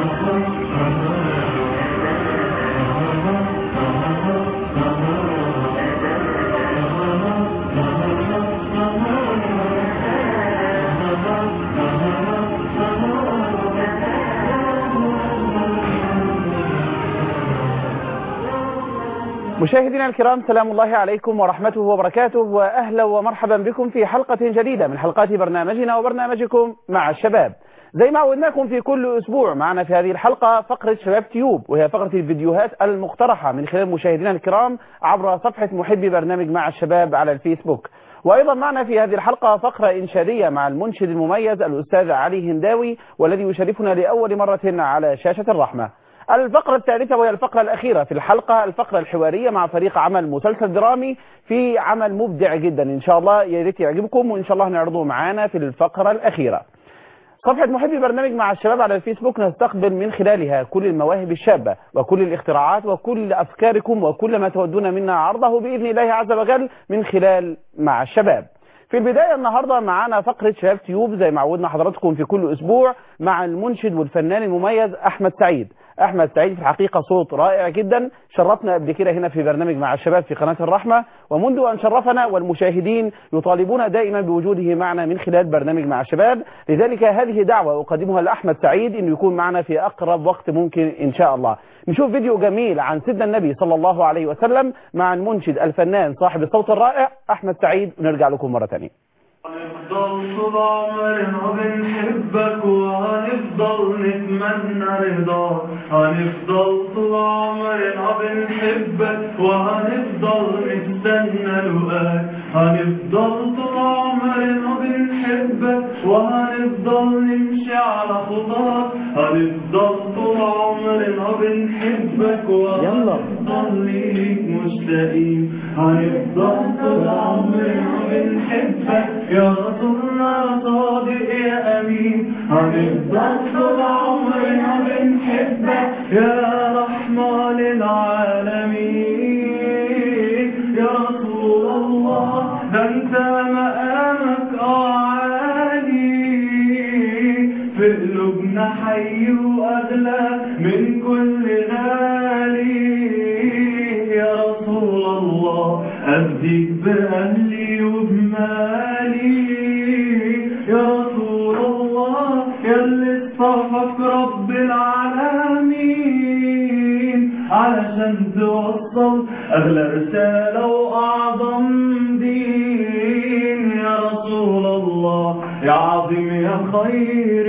مشاهدينا الكرام سلام الله عليكم ورحمته وبركاته واهلا ومرحبا بكم في حلقة جديدة من حلقات برنامجنا وبرنامجكم مع الشباب زي ما عودناكم في كل اسبوع معنا في هذه الحلقة فقرة شباب تيوب وهي فقرة الفيديوهات المقترحة من خلال مشاهدينا الكرام عبر صفحة محبي برنامج مع الشباب على الفيسبوك وايضا معنا في هذه الحلقة فقرة انشادية مع المنشد المميز الاستاذ علي هنداوي والذي يشرفنا لاول مرة على شاشة الرحمة الفقرة الثالثة وهي الفقرة الأخيرة في الحلقة الفقرة الحوارية مع فريق عمل مسلسل درامي في عمل مبدع جدا إن شاء الله يا ريت يعجبكم وإن شاء الله نعرضه معانا في الفقرة الأخيرة صفحة محبي برنامج مع الشباب على الفيسبوك نستقبل من خلالها كل المواهب الشابة وكل الاختراعات وكل أفكاركم وكل ما تودون منا عرضه بإذن الله عز وجل من خلال مع الشباب في البداية النهاردة معانا فقرة شباب تيوب زي ما عودنا حضراتكم في كل أسبوع مع المنشد والفنان المميز أحمد سعيد احمد سعيد في الحقيقه صوت رائع جدا شرفنا قبل كده هنا في برنامج مع الشباب في قناه الرحمه ومنذ ان شرفنا والمشاهدين يطالبون دائما بوجوده معنا من خلال برنامج مع الشباب لذلك هذه دعوه اقدمها لاحمد سعيد انه يكون معنا في اقرب وقت ممكن ان شاء الله نشوف فيديو جميل عن سيدنا النبي صلى الله عليه وسلم مع المنشد الفنان صاحب الصوت الرائع احمد سعيد ونرجع لكم مره ثانيه هنفضل طول عمرنا بنحبك وهنفضل نتمنى رضاك هنفضل طول عمرنا بنحبك وهنفضل نستنى لقاك هنفضل طول عمرنا بنحبك وهنفضل نمشي على خطاك هنفضل طول عمرنا بنحبك وهنفضل ليك مشتاقين هنفضل طول عمرنا بنحبك يا رسولنا صادق يا أمين هنفضل طول عمرنا بنحبك يا رحمة للعالمين يا رسول الله ده انت مقامك عالي في قلوبنا حي وأغلى من كل غالي يا رسول الله أفديك بأهلي وبمالي يا رسول الله يا اللي اصطفك رب العالمين علشان توصل أغلى رسالة وأعظم دين يا رسول الله يا عظيم يا خير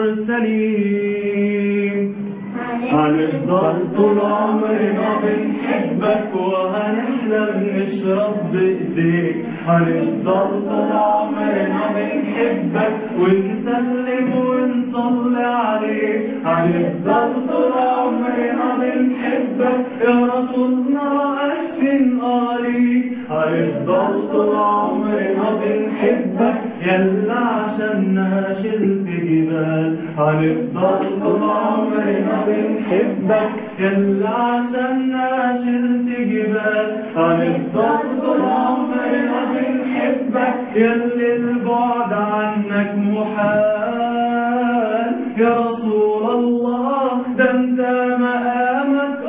المرسلين هنفضل طول عمرنا بنحبك وهنحلم نشرب بايديك هنفضل طول عمرنا بنحبك ونسلم ونصلي عليك هنفضل طول عمرنا بنحبك يا رسولنا أشفن عليك هنفضل طول عمرنا بنحبك يلا عشاننا شلت جبال هنفضل طول عمرنا بنحبك يلا عشاننا شلت جبال هنفضل طول عمرنا بنحبك يلي البعد عنك محال يا رسول الله ده انت مقامك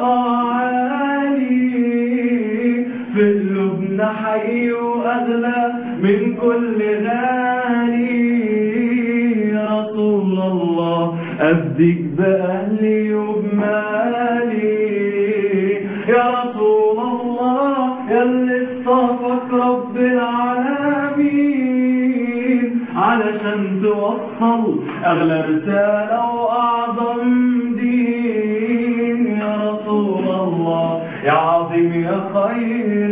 عالي في قلوبنا حي واغلى من كل غالي يا رسول الله أفديك بأهلي وبمالي يا رسول الله يا اللي اصطفك رب العالمين علشان توصل أغلى رسالة وأعظم دين يا رسول الله يا عظيم يا خير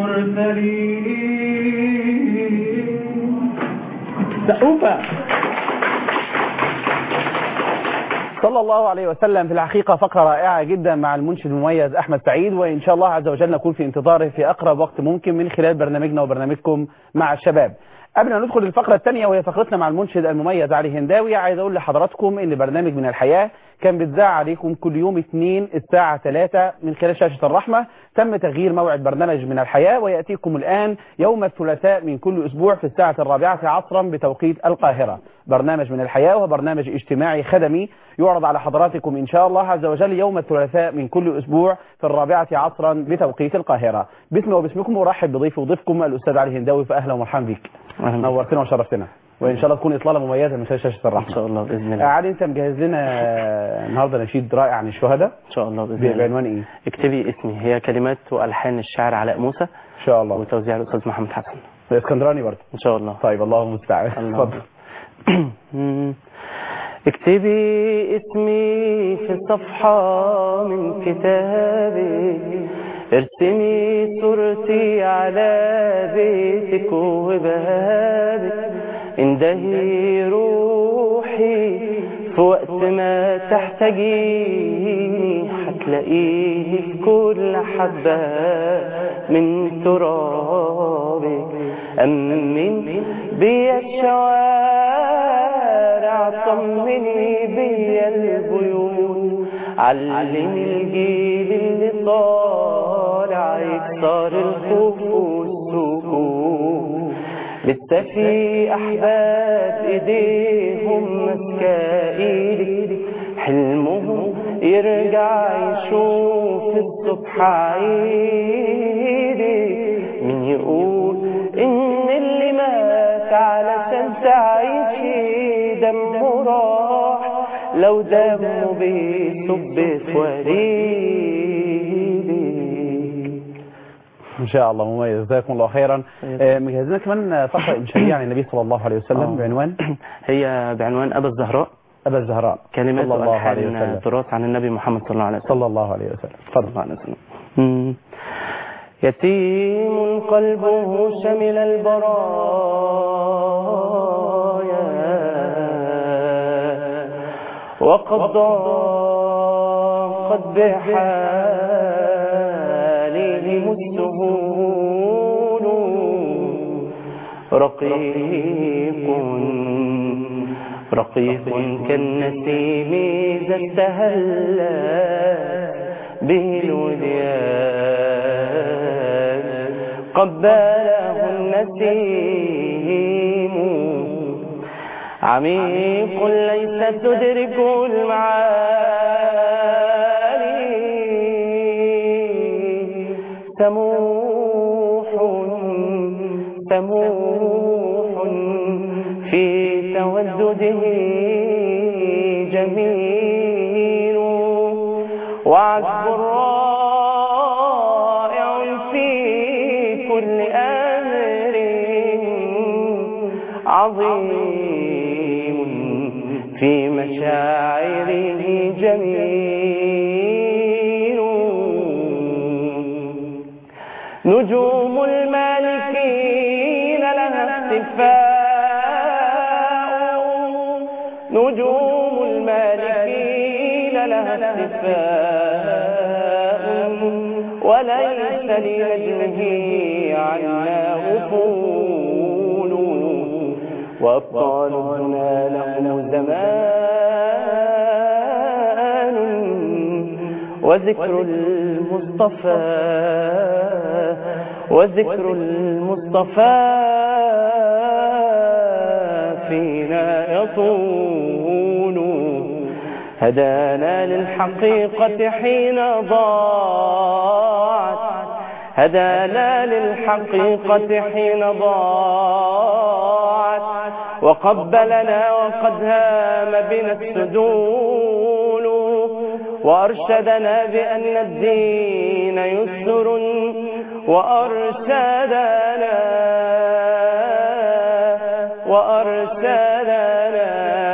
المرسلين سقوفة صلى الله عليه وسلم في الحقيقة فقرة رائعة جدا مع المنشد المميز أحمد سعيد وإن شاء الله عز وجل نكون في انتظاره في أقرب وقت ممكن من خلال برنامجنا وبرنامجكم مع الشباب قبل ما ندخل الفقرة الثانية وهي فقرتنا مع المنشد المميز علي هنداوي عايز أقول لحضراتكم إن برنامج من الحياة كان بيتذاع عليكم كل يوم اثنين الساعة 3 من خلال شاشة الرحمة تم تغيير موعد برنامج من الحياة ويأتيكم الآن يوم الثلاثاء من كل أسبوع في الساعة الرابعة عصرا بتوقيت القاهرة برنامج من الحياة وهو برنامج اجتماعي خدمي يعرض على حضراتكم إن شاء الله عز وجل يوم الثلاثاء من كل أسبوع في الرابعة عصرا بتوقيت القاهرة باسمي وباسمكم أرحب بضيفي وضيفكم الأستاذ علي هنداوي فأهلا ومرحبا بك أهلا بك. نورتنا وشرفتنا وإن شاء الله تكون إطلالة مميزة من خلال شاشة الرحمة ان شاء الله باذن آه، الله علي أنت مجهز لنا النهاردة نشيد رائع عن الشهداء ان شاء الله باذن الله بعنوان إيه؟ اكتبي اسمي هي كلمات والحان الشاعر علاء موسى إن شاء الله وتوزيع الاستاذ محمد حسن اسكندراني برضه ان شاء الله طيب الله المستعان الله. اتفضل اكتبي اسمي في صفحة من كتابي ارسمي صورتي على بيتك وبابك اندهي روحي في وقت ما تحتاجيني هتلاقيني في كل حبة من ترابك أمن بيا الشوارع طمني بيا البيوت علمي الجيل اللي طالع يكسر الخوف والسكوت لسه في احباب ايديهم ماسكه ايدي حلمهم يرجع يشوف الصبح عيدي مين يقول ان اللي مات علشان تعيشي دمه راح لو دمه بيصب في وريدي إن شاء الله مميز جزاكم الله خيرا آه، مجهز لنا كمان فقرة إنشائية عن النبي صلى الله عليه وسلم آه. بعنوان هي بعنوان أبا الزهراء أبا الزهراء كلمات صلى الله عليه وألحان وسلم تراث عن النبي محمد صلى الله عليه وسلم صلى الله عليه وسلم صلى الله عليه وسلم مم. يتيم قلبه شمل البرايا وقد ضاقت بحالهم السهول رقيق رقيق كالنسيم إذا استهلت به الوديان قبله النسيم عميق ليس تدرك المعاني سموح سموح في تودده جميل وعذب رائع في كل أمر عظيم في مشاعره جميل نجوم المالكين لها اختفاء نجوم المالكين لها اختفاء وليس لنجمه عنا غفول وأبطال هنا لهم زمان وذكر المصطفى وذكر المصطفى فينا يطول هدانا للحقيقة حين ضاعت هدانا للحقيقة حين ضاعت وقبلنا وقد هام بنا السدول وأرشدنا بأن الدين يسر وأرشدنا وأرشدنا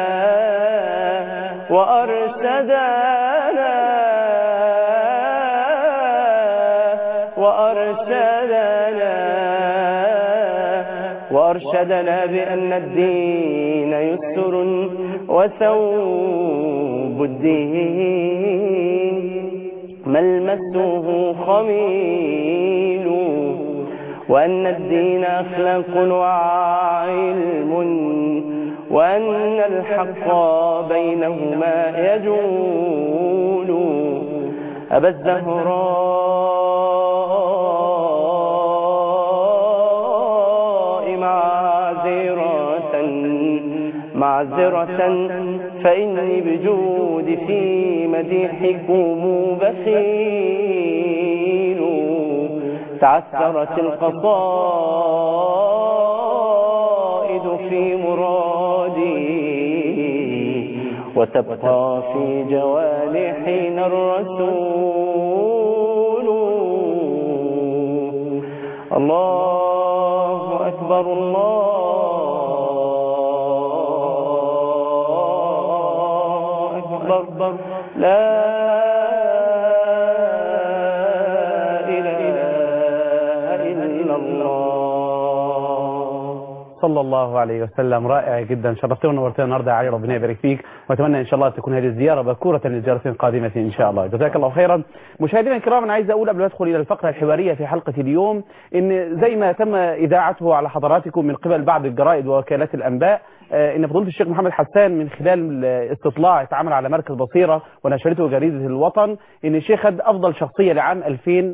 وأرشدنا وأرشدنا وأرشدنا بأن الدين يسر وثوب الدين ملمسه خميل وأن الدين أخلاق وعلم وأن الحق بينهما يجول أبا الزهراء معذرة معذرة فإني بجود في مديحكم بخيل تعثرت القصائد في مرادي وتبقى في جوانحنا الرسول الله أكبر الله أكبر لا إله إلا الله صلى الله عليه وسلم رائع جدا شرفتنا ونورتنا النهارده يا علي ربنا يبارك فيك واتمنى ان شاء الله تكون هذه الزياره بكوره لزياره قادمه ان شاء الله جزاك الله خيرا مشاهدينا الكرام انا عايز اقول قبل ما ادخل الى الفقره الحواريه في حلقه اليوم ان زي ما تم اذاعته على حضراتكم من قبل بعض الجرائد ووكالات الانباء آه، ان فضيله الشيخ محمد حسان من خلال استطلاع اتعمل على مركز بصيره ونشرته جريده الوطن ان الشيخ خد افضل شخصيه لعام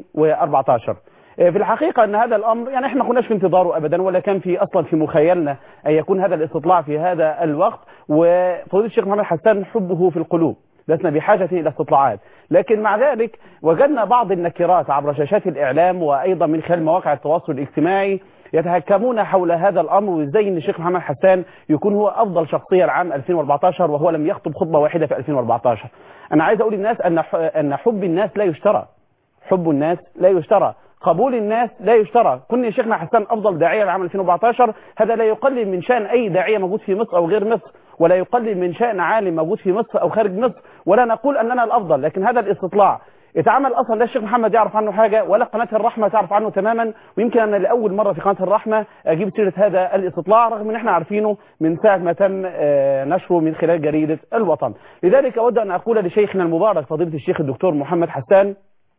2014 في الحقيقة أن هذا الأمر يعني إحنا ما كناش في انتظاره أبدا ولا كان في أصلا في مخيلنا أن يكون هذا الاستطلاع في هذا الوقت وفضيلة الشيخ محمد حسان حبه في القلوب لسنا بحاجة إلى استطلاعات لكن مع ذلك وجدنا بعض النكرات عبر شاشات الإعلام وأيضا من خلال مواقع التواصل الاجتماعي يتهكمون حول هذا الأمر وإزاي أن الشيخ محمد حسان يكون هو أفضل شخصية العام 2014 وهو لم يخطب خطبة واحدة في 2014 أنا عايز أقول للناس أن أن حب الناس لا يشترى حب الناس لا يشترى قبول الناس لا يشترى كن شيخنا حسان افضل داعيه لعام 2014 هذا لا يقلل من شان اي داعيه موجود في مصر او غير مصر ولا يقلل من شان عالم موجود في مصر او خارج مصر ولا نقول اننا الافضل لكن هذا الاستطلاع اتعمل اصلا لا الشيخ محمد يعرف عنه حاجه ولا قناه الرحمه تعرف عنه تماما ويمكن انا لاول مره في قناه الرحمه اجيب سيره هذا الاستطلاع رغم ان احنا عارفينه من ساعه ما تم آه، نشره من خلال جريده الوطن لذلك اود ان اقول لشيخنا المبارك فضيله الشيخ الدكتور محمد حسان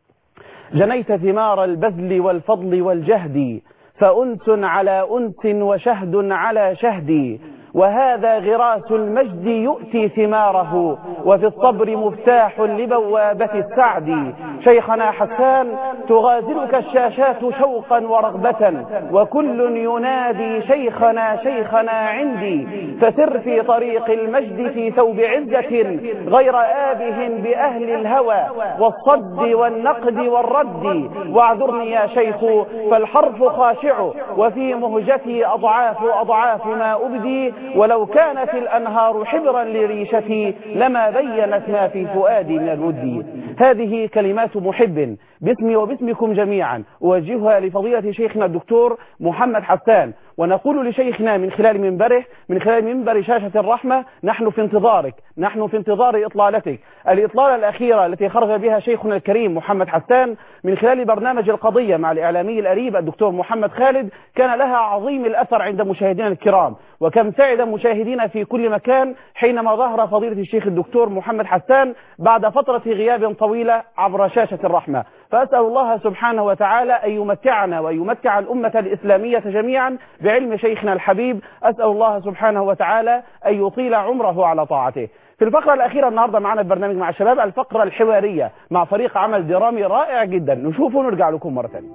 جنيت ثمار البذل والفضل والجهد فأنس على أنس وشهد على شهد وهذا غراس المجد يؤتي ثماره وفي الصبر مفتاح لبوابة السعد شيخنا حسان تغازلك الشاشات شوقا ورغبة وكل ينادي شيخنا شيخنا عندي فسر في طريق المجد في ثوب عزة غير آبه بأهل الهوى والصد والنقد والرد واعذرني يا شيخ فالحرف خاشع وفي مهجتي أضعاف أضعاف ما أبدي ولو كانت الأنهار حبرا لريشتي لما بينت ما في فؤادي من الود هذه كلمات محب باسمي وباسمكم جميعا أوجهها لفضيلة شيخنا الدكتور محمد حسان ونقول لشيخنا من خلال منبره من خلال منبر شاشة الرحمة نحن في انتظارك نحن في انتظار إطلالتك الإطلالة الأخيرة التي خرج بها شيخنا الكريم محمد حسان من خلال برنامج القضية مع الإعلامي الأريب الدكتور محمد خالد كان لها عظيم الأثر عند مشاهدينا الكرام وكم سعد مشاهدينا في كل مكان حينما ظهر فضيلة الشيخ الدكتور محمد حسان بعد فترة غياب طويلة عبر شاشة الرحمة فأسأل الله سبحانه وتعالى أن يمتعنا ويمتع الأمة الإسلامية جميعا بعلم شيخنا الحبيب أسأل الله سبحانه وتعالى أن يطيل عمره على طاعته في الفقرة الأخيرة النهاردة معنا البرنامج مع الشباب الفقرة الحوارية مع فريق عمل درامي رائع جدا نشوفه ونرجع لكم مرة ثانية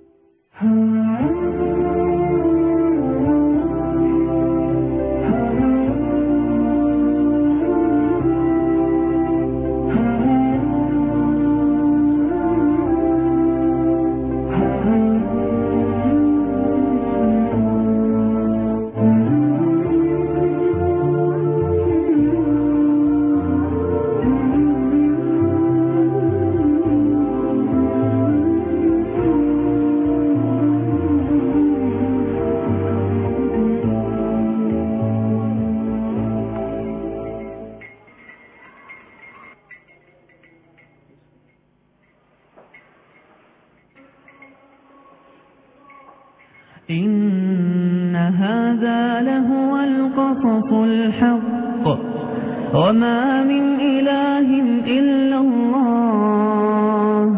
إن هذا لهو القصص الحق وما من إله إلا الله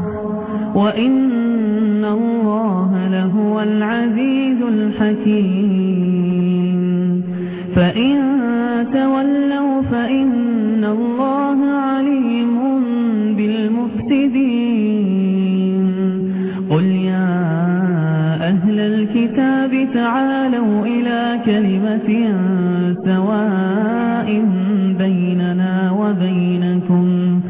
وإن الله لهو العزيز الحكيم فإن كلمة سواء بيننا وبينكم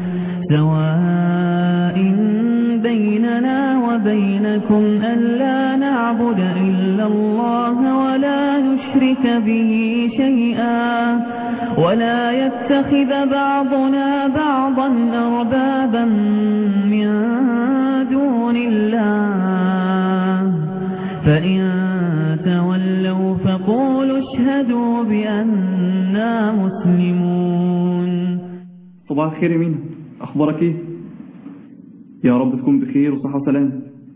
سواء بيننا وبينكم ألا نعبد إلا الله ولا نشرك به شيئا ولا يتخذ بعضنا بعضا أربابا من دون الله فإن تولوا فقولوا اشهدوا بأننا مسلمون صباح الخير يا مينا اخبارك ايه يا رب تكون بخير وصحة وسلام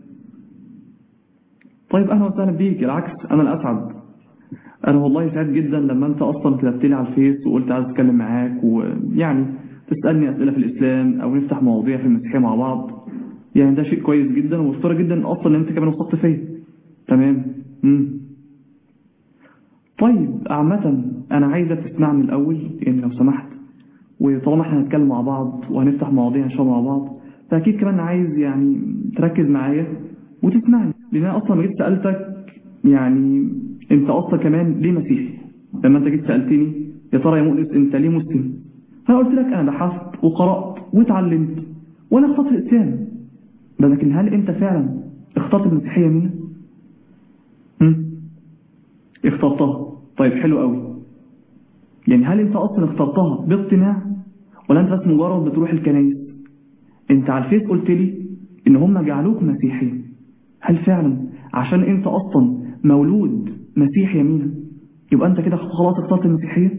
طيب اهلا وسهلا بيك العكس انا الاسعد انا والله سعيد جدا لما انت اصلا كتبت لي على الفيس وقلت عايز اتكلم معاك ويعني تسالني اسئله في الاسلام او نفتح مواضيع في المسيحيه مع بعض يعني ده شيء كويس جدا ومفترض جدا اصلا ان انت كمان وثقت فيا تمام امم طيب عامة أنا عايزك تسمعني الأول يعني لو سمحت وطالما احنا هنتكلم مع بعض وهنفتح مواضيع إن شاء الله مع بعض فأكيد كمان عايز يعني تركز معايا وتسمعني لأن أنا أصلا جيت سألتك يعني أنت أصلا كمان ليه مسيحي لما أنت جيت سألتني يا ترى يا مؤنس أنت ليه مسلم فأنا قلت لك أنا بحثت وقرأت واتعلمت وأنا اخترت الإسلام لكن هل أنت فعلا اخترت المسيحية مين؟ هم؟ اخترتها طيب حلو قوي يعني هل انت اصلا اخترتها باقتناع ولا انت بس مجرد بتروح الكنايس انت على الفيس قلت لي ان هم جعلوك مسيحي هل فعلا عشان انت اصلا مولود مسيحي يمينا يبقى انت كده خلاص اخترت المسيحية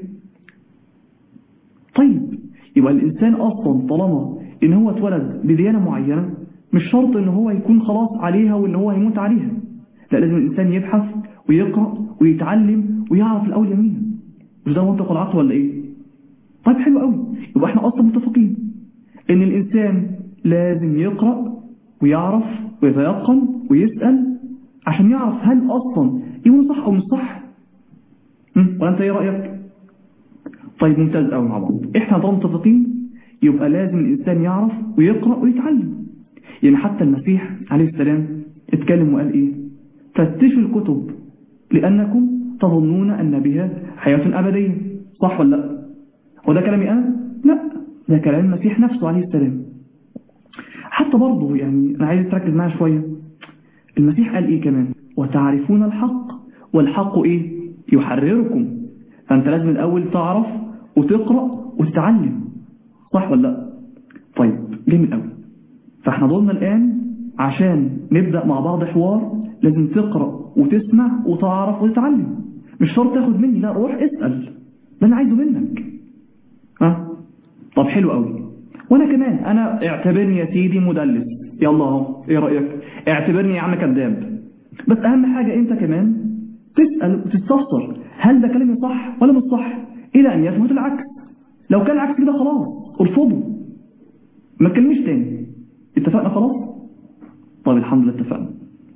طيب يبقى الانسان اصلا طالما ان هو اتولد بديانة معينة مش شرط ان هو يكون خلاص عليها وان هو هيموت عليها لا لازم الانسان يبحث ويقرأ ويتعلم ويعرف الأول يمينه مش ده منطق العقل ولا إيه طيب حلو قوي يبقى احنا أصلا متفقين إن الإنسان لازم يقرأ ويعرف ويتيقن ويسأل عشان يعرف هل أصلا يكون صح أو مش صح ولا أنت إيه رأيك طيب ممتاز قوي مع بعض احنا طالما متفقين يبقى لازم الإنسان يعرف ويقرأ ويتعلم يعني حتى المسيح عليه السلام اتكلم وقال إيه فتشوا الكتب لأنكم تظنون أن بها حياة أبدية صح ولا لا وده كلامي أنا لا ده كلام المسيح نفسه عليه السلام حتى برضه يعني أنا عايز تركز معايا شوية المسيح قال إيه كمان وتعرفون الحق والحق إيه يحرركم فأنت لازم الأول تعرف وتقرأ وتتعلم صح ولا لا طيب جميل قوي فاحنا ضلنا الآن عشان نبدأ مع بعض حوار لازم تقرأ وتسمع وتعرف وتتعلم مش شرط تاخد مني لا روح اسأل ده انا عايزه منك ها طب حلو قوي وانا كمان انا اعتبرني يا سيدي مدلس يلا اهو ايه رأيك اعتبرني يا عم كذاب بس اهم حاجة انت كمان تسأل وتستفسر هل ده كلامي صح ولا مش صح الى ان يثبت العكس لو كان العكس كده خلاص ارفضه ما تكلمنيش تاني اتفقنا خلاص طب الحمد لله اتفقنا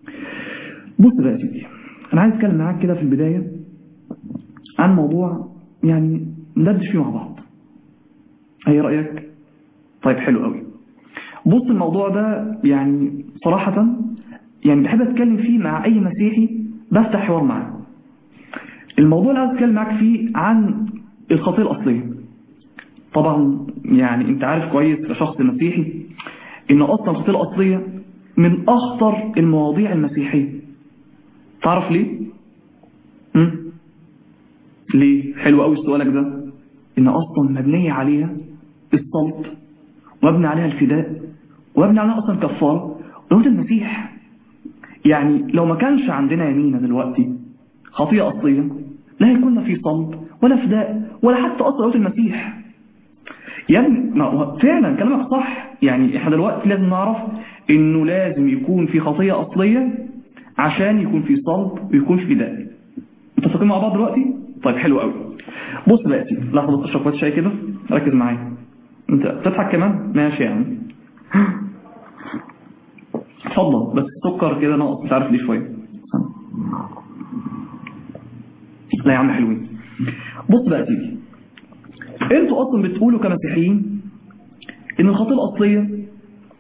بص بقى يا سيدي انا عايز اتكلم معاك كده في البداية عن موضوع يعني ندردش فيه مع بعض ايه رأيك طيب حلو قوي بص الموضوع ده يعني صراحة يعني بحب اتكلم فيه مع اي مسيحي بفتح حوار معاه الموضوع اللي عايز اتكلم معاك فيه عن الخطية الاصلية طبعا يعني انت عارف كويس كشخص مسيحي ان اصلا الخطية الاصلية من اخطر المواضيع المسيحية تعرف ليه م? ليه حلو قوي سؤالك ده ان اصلا مبنية عليها الصلب ومبني عليها الفداء ومبني عليها اصلا كفارة ولوت المسيح يعني لو ما كانش عندنا يمينة دلوقتي خطيئة اصلية لا هيكون في صلب ولا فداء ولا حتى اصلا لوت المسيح يعني ما فعلا كلامك صح يعني احنا دلوقتي لازم نعرف انه لازم يكون في خطية اصلية عشان يكون في صلب ويكون في فداء متفقين مع بعض دلوقتي طيب حلو قوي بص بقى يا سيدي لحظه بس اشرب كوبايه شاي كده ركز معايا انت بتضحك كمان ماشي يعني اتفضل بس السكر كده ناقص مش عارف ليه شويه لا يا عم حلوين بص بقى يا سيدي انتوا اصلا بتقولوا كمسيحيين ان الخطيه الاصليه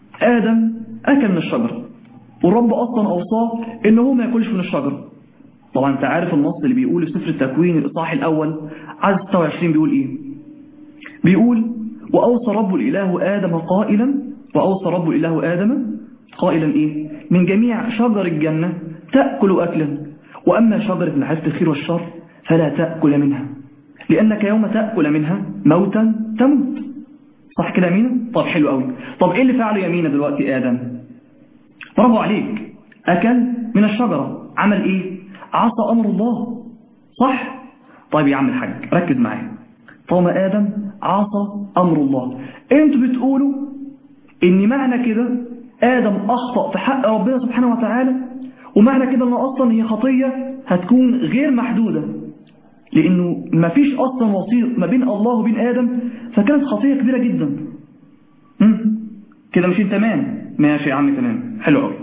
ادم اكل من الشجره والرب اصلا اوصاه ان هو ما ياكلش من الشجره طبعا انت عارف النص اللي بيقول في سفر التكوين الإصحاح الأول عدد 26 بيقول إيه بيقول وأوصى رب الإله آدم قائلا وأوصى رب الإله آدم قائلا إيه من جميع شجر الجنة تأكل أكلا وأما شجرة معرفة الخير والشر فلا تأكل منها لأنك يوم تأكل منها موتا تموت صح كده يمينة؟ طب حلو قوي طب إيه اللي فعله يمينة دلوقتي آدم برافو عليك أكل من الشجرة عمل إيه عصى أمر الله صح طيب يا عم الحاج ركز معايا طالما آدم عصى أمر الله انتوا بتقولوا ان معنى كده آدم أخطأ في حق ربنا سبحانه وتعالى ومعنى كده ان أصلا هي خطية هتكون غير محدودة لأنه ما فيش أصلا وسيط ما بين الله وبين آدم فكانت خطية كبيرة جدا مم. كده مش تمام ماشي يا عم تمام حلو قوي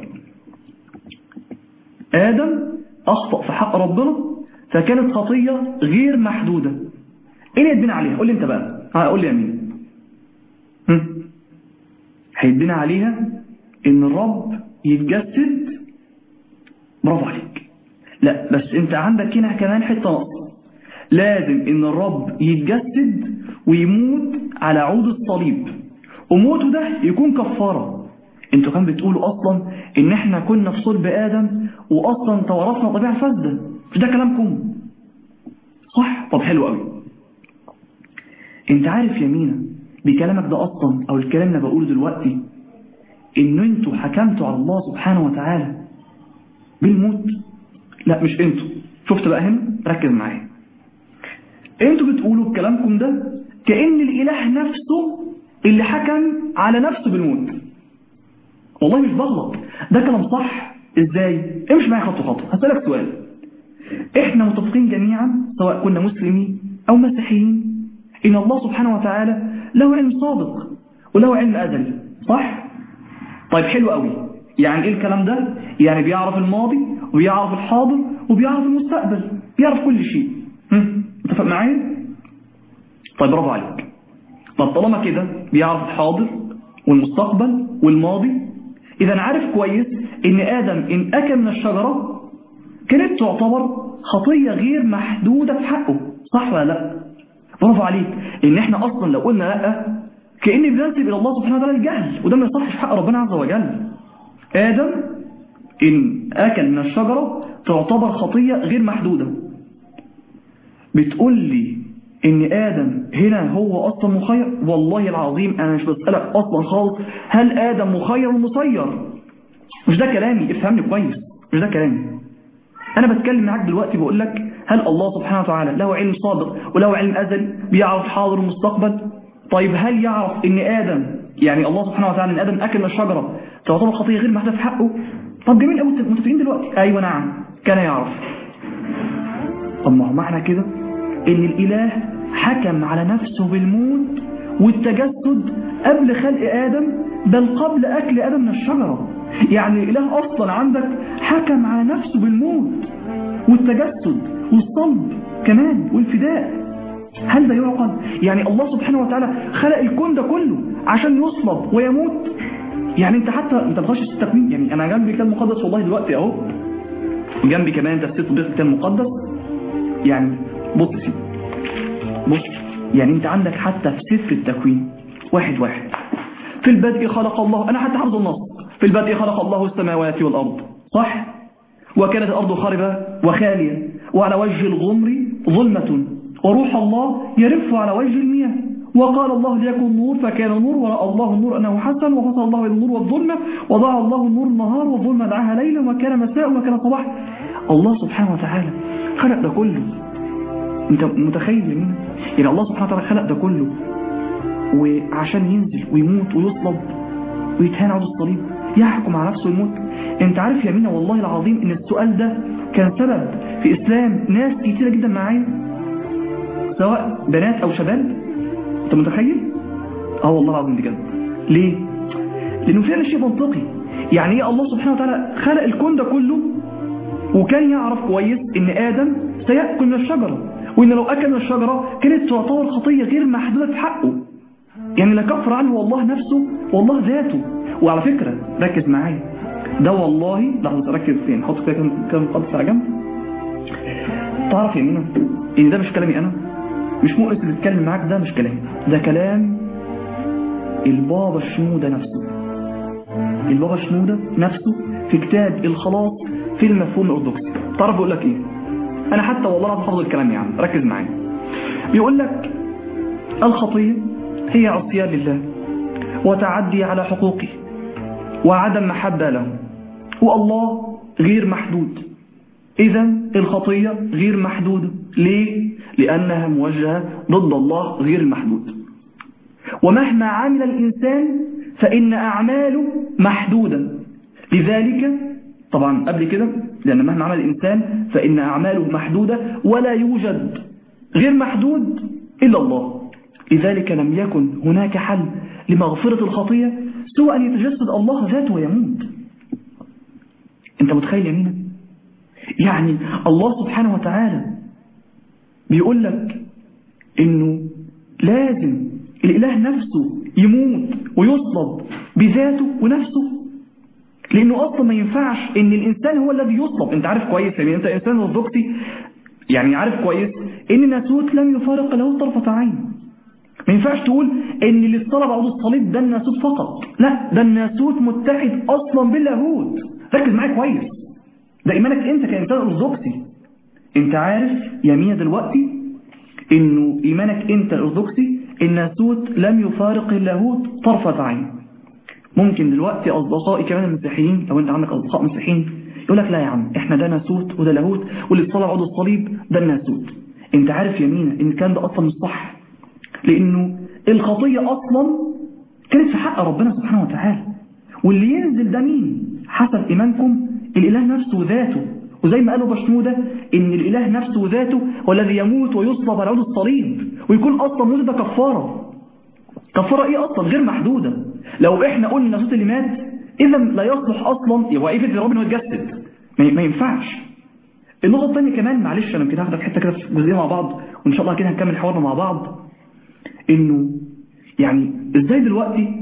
آدم أخطأ في حق ربنا فكانت خطية غير محدودة ايه اللي يدينا عليها قول لي انت بقى ها قول لي يا مين هم؟ هيدينا عليها ان الرب يتجسد برافو عليك لا بس انت عندك هنا كمان حته نقص لازم ان الرب يتجسد ويموت على عود الصليب وموته ده يكون كفاره انتوا كان بتقولوا اصلا ان احنا كنا في صلب ادم واصلا تورثنا طبيعه فاسده مش ده كلامكم صح طب حلو قوي انت عارف يا مينا بكلامك ده اصلا او الكلام اللي بقوله دلوقتي ان انتوا حكمتوا على الله سبحانه وتعالى بالموت لا مش انتوا شفت بقى هنا ركز معايا انتوا بتقولوا بكلامكم ده كأن الاله نفسه اللي حكم على نفسه بالموت والله مش بغلط ده كلام صح ازاي امشي معايا خطوه خطوه هسألك سؤال احنا متفقين جميعا سواء كنا مسلمين او مسيحيين ان الله سبحانه وتعالى له علم سابق وله علم ازلي صح طيب حلو قوي يعني ايه الكلام ده يعني بيعرف الماضي وبيعرف الحاضر وبيعرف المستقبل بيعرف كل شيء هم؟ متفق معايا طيب برافو عليك طب طالما كده بيعرف الحاضر والمستقبل والماضي اذا عارف كويس ان ادم ان اكل من الشجره كانت تعتبر خطيه غير محدوده في حقه صح ولا لا برافو عليك ان احنا اصلا لو قلنا لا كأن بننسب الى الله سبحانه وتعالى الجهل وده ما يصحش في حق ربنا عز وجل ادم ان اكل من الشجرة تعتبر خطية غير محدودة بتقول لي ان ادم هنا هو اصلا مخير والله العظيم انا مش بسألك اصلا خالص هل ادم مخير ومسير مش ده كلامي افهمني كويس مش ده كلامي انا بتكلم معاك دلوقتي بقول لك هل الله سبحانه وتعالى له علم سابق وله علم أزل بيعرف حاضر ومستقبل طيب هل يعرف ان آدم يعني الله سبحانه وتعالى ان آدم أكل من الشجرة تعتبر خطية غير محدثة في حقه طب جميل قوي متفقين دلوقتي ايوه نعم كان يعرف طب ما هو معنى كده ان الاله حكم على نفسه بالموت والتجسد قبل خلق آدم بل قبل أكل آدم من الشجرة يعني الإله أصلا عندك حكم على نفسه بالموت والتجسد والصلب كمان والفداء هل ده يعقل؟ يعني الله سبحانه وتعالى خلق الكون ده كله عشان يصلب ويموت يعني انت حتى انت بتخش التكوين يعني انا جنبي كتاب مقدس والله دلوقتي اهو جنبي كمان تفسير تطبيق الكتاب المقدس يعني بص سيدي بص يعني انت عندك حتى في سفر التكوين واحد واحد في البدء خلق الله انا حتى حافظ النص في البدء خلق الله السماوات والارض صح وكانت الارض خاربه وخاليه وعلى وجه الغمر ظلمه وروح الله يرف على وجه المياه وقال الله ليكن نور فكان نور ورأى الله النور أنه حسن وفصل الله النور والظلمة وضع الله النور النهار والظلمة دعاها ليلا وكان مساء وكان صباح الله سبحانه وتعالى خلق ده كله انت متخيل مين يعني الله سبحانه وتعالى خلق ده كله وعشان ينزل ويموت ويصلب ويتهان عود الصليب يحكم على نفسه الموت انت عارف يا مينا والله العظيم ان السؤال ده كان سبب في اسلام ناس كتيرة جدا معايا سواء بنات او شباب انت متخيل اه والله العظيم بجد ليه لانه فعلا شيء منطقي يعني ايه الله سبحانه وتعالى خلق الكون ده كله وكان يعرف كويس ان ادم سيأكل من الشجرة وان لو اكل من الشجرة كانت تعتبر خطية غير محدودة في حقه يعني لا كفر عنه والله نفسه والله ذاته وعلى فكرة ركز معايا ده والله لحظة ركز فين حط كده كم مقدس على جنب تعرف يا مينا ان ده مش كلامي انا مش مؤنس اللي بيتكلم معاك ده مش كلامي ده كلام البابا شنودة نفسه البابا شنودة نفسه في كتاب الخلاص في المفهوم الأرثوذكسي تعرف بيقول لك ايه انا حتى والله العظيم حافظ الكلام يعني ركز معايا بيقول لك الخطية هي عصيان لله وتعدي على حقوقه وعدم محبة له والله غير محدود إذا الخطية غير محدودة ليه؟ لأنها موجهة ضد الله غير المحدود ومهما عمل الإنسان فإن أعماله محدودة لذلك طبعا قبل كده لأن مهما عمل الإنسان فإن أعماله محدودة ولا يوجد غير محدود إلا الله لذلك لم يكن هناك حل لمغفرة الخطية سوى أن يتجسد الله ذاته ويموت أنت متخيل يا مينا يعني الله سبحانه وتعالى بيقول لك إنه لازم الإله نفسه يموت ويصلب بذاته ونفسه لأنه أصلا ما ينفعش إن الإنسان هو الذي يصلب أنت عارف كويس يعني أنت إنسان وظيفتي يعني عارف كويس إن ناسوت لم يفارق له طرفة عين ما ينفعش تقول ان اللي اتصلب عضو الصليب ده الناسوت فقط لا ده الناسوت متحد اصلا باللاهوت ركز معايا كويس ده ايمانك انت كانسان ارثوذكسي انت عارف يا مينا دلوقتي انه ايمانك انت الارثوذكسي الناسوت لم يفارق اللاهوت طرفة عين ممكن دلوقتي اصدقائي كمان المسيحيين لو انت عندك اصدقاء مسيحيين يقول لك لا يا عم احنا ده ناسوت وده لاهوت واللي اتصلب عضو الصليب ده الناسوت انت عارف يا مينا ان الكلام ده اصلا مش صح لانه الخطية اصلا كانت في حق ربنا سبحانه وتعالى واللي ينزل ده مين حسب ايمانكم الاله نفسه وذاته وزي ما قالوا بشنودة ان الاله نفسه وذاته هو الذي يموت ويصلب على عود الصليب ويكون اصلا موت ده كفارة كفارة ايه اصلا غير محدودة لو احنا قلنا الناسوت اللي مات اذا لا يصلح اصلا يبقى ايه في ربنا يتجسد ما ينفعش النقطة الثانية كمان معلش انا كده هاخدك حتة كده في جزئية مع بعض وان شاء الله كده هنكمل حوارنا مع بعض انه يعني ازاي دلوقتي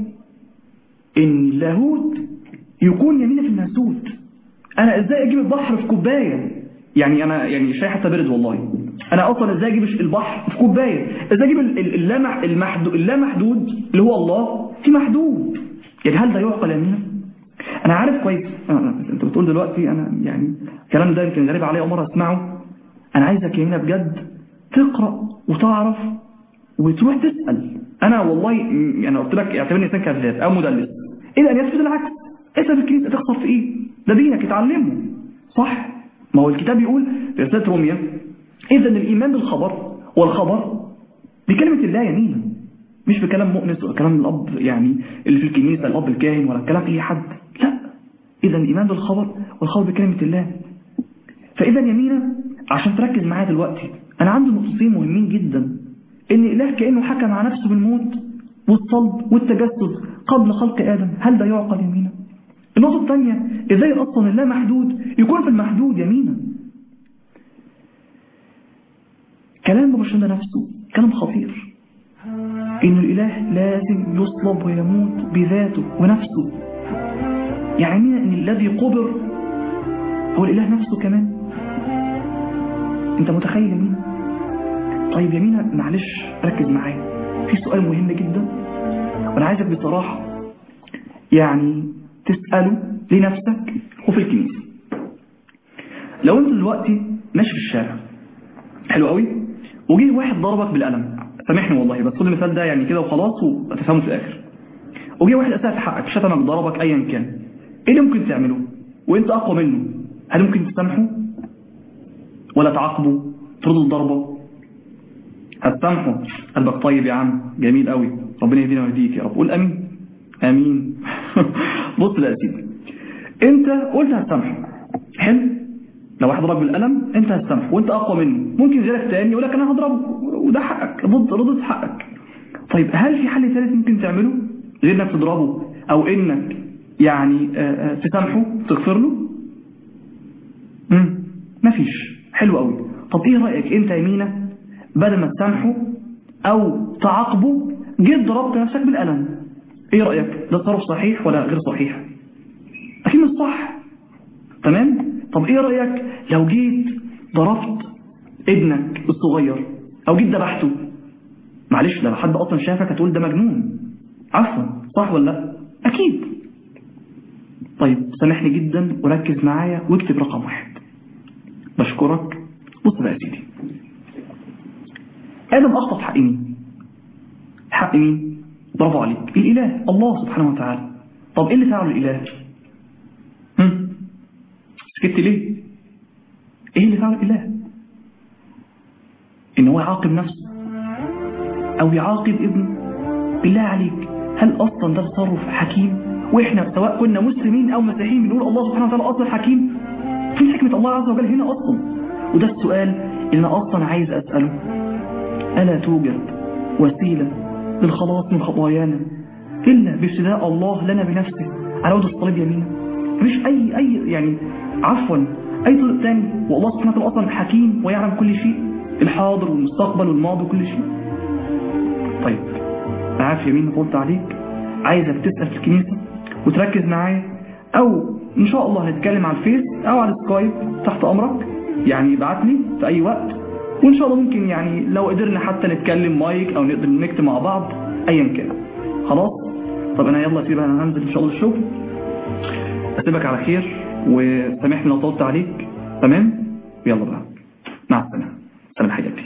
ان اللاهوت يكون يمينة في الناسوت انا ازاي اجيب البحر في كوباية يعني انا يعني شاي حتى برد والله انا اصلا ازاي اجيب البحر في كوباية ازاي اجيب اللامح المحدود اللامحدود اللي هو الله في محدود يعني هل ده يعقل يمينة انا عارف كويس انت بتقول دلوقتي انا يعني الكلام ده يمكن غريب عليا اول مره اسمعه انا عايزك يمينة بجد تقرا وتعرف وتروح تسأل انا والله يعني قلت لك اعتبرني انسان كذاب او مدلس اذا ان يثبت العكس اسال الكنيسه تخسر في ايه ده دينك اتعلمه صح ما هو الكتاب يقول في رساله روميا اذا الايمان بالخبر والخبر بكلمه الله يمينا مش بكلام مؤنس ولا كلام الاب يعني اللي في الكنيسه الاب الكاهن ولا كلام اي حد لا اذا الايمان بالخبر والخبر بكلمه الله فاذا يمينا عشان تركز معايا دلوقتي انا عندي نقطتين مهمين جدا ان اله كأنه حكم على نفسه بالموت والصلب والتجسد قبل خلق آدم هل ده يعقل يمينا النقطة الثانية ازاي اصلا اللا محدود يكون في المحدود يمينا كلام بابا ده نفسه كلام خطير ان الاله لازم يصلب ويموت بذاته ونفسه يعني ان الذي قبر هو الاله نفسه كمان انت متخيل يمينا طيب يا مينا معلش ركز معايا في سؤال مهم جدا وانا عايزك بصراحة يعني تسأله لنفسك وفي الكنيسة لو انت دلوقتي ماشي في الشارع حلو قوي وجه واحد ضربك بالقلم سامحني والله بس خد المثال ده يعني كده وخلاص وهتفهمه في الاخر وجه واحد اساء في حقك شتمك ضربك ايا كان ايه اللي ممكن تعمله وانت اقوى منه هل ممكن تسامحه ولا تعاقبه ترد الضربه هتسامحه قلبك طيب يا عم جميل قوي ربنا يهدينا ويهديك يا رب قول امين امين بص لا يا سيدي انت قلت هتسامحه حلو لو واحد ضرب بالقلم انت هتسامحه وانت اقوى منه ممكن يجيلك تاني يقول لك انا هضربه وده حقك ضد ردت حقك طيب هل في حل ثالث ممكن تعمله غير انك تضربه او انك يعني تسامحه تغفر له امم مفيش حلو قوي طب ايه رايك انت يا مينا بدل ما تسامحه او تعاقبه جيت ضربت نفسك بالقلم ايه رأيك ده تصرف صحيح ولا غير صحيح اكيد مش صح تمام طب ايه رأيك لو جيت ضربت ابنك الصغير او جيت ذبحته معلش لو حد اصلا شافك هتقول ده مجنون عفوا صح ولا لا اكيد طيب سامحني جدا وركز معايا واكتب رقم واحد بشكرك بص بقى يا سيدي ادم اخطا في حق مين حق مين برافو عليك الاله الله سبحانه وتعالى طب ايه اللي فعله الاله هم سكت ليه ايه اللي فعله الاله ان هو يعاقب نفسه او يعاقب ابنه بالله عليك هل اصلا ده تصرف حكيم واحنا سواء كنا مسلمين او مسيحيين بنقول الله سبحانه وتعالى اصلا حكيم فين حكمة الله عز وجل هنا اصلا وده السؤال اللي انا اصلا عايز اسأله الا توجد وسيلة للخلاص من خطايانا الا بابتداء الله لنا بنفسه على وجه الصليب يمينا مفيش اي اي يعني عفوا اي طريق تاني والله سبحانه وتعالى اصلا حكيم ويعلم كل شيء الحاضر والمستقبل والماضي وكل شيء طيب انا عارف يمين قلت عليك عايزك تسأل في الكنيسة وتركز معايا او ان شاء الله هنتكلم على الفيس او على السكايب تحت امرك يعني ابعت لي في اي وقت وان شاء الله ممكن يعني لو قدرنا حتى نتكلم مايك او نقدر نكتب مع بعض ايا كان خلاص طب انا يلا سيبها انا هنزل ان شاء الله الشغل اسيبك على خير وسامحني لو طولت عليك تمام يلا بقى مع السلامه سلام حياتي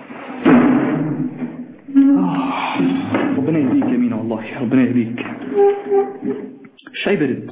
ربنا يهديك يا مينا والله ربنا يهديك الشاي برد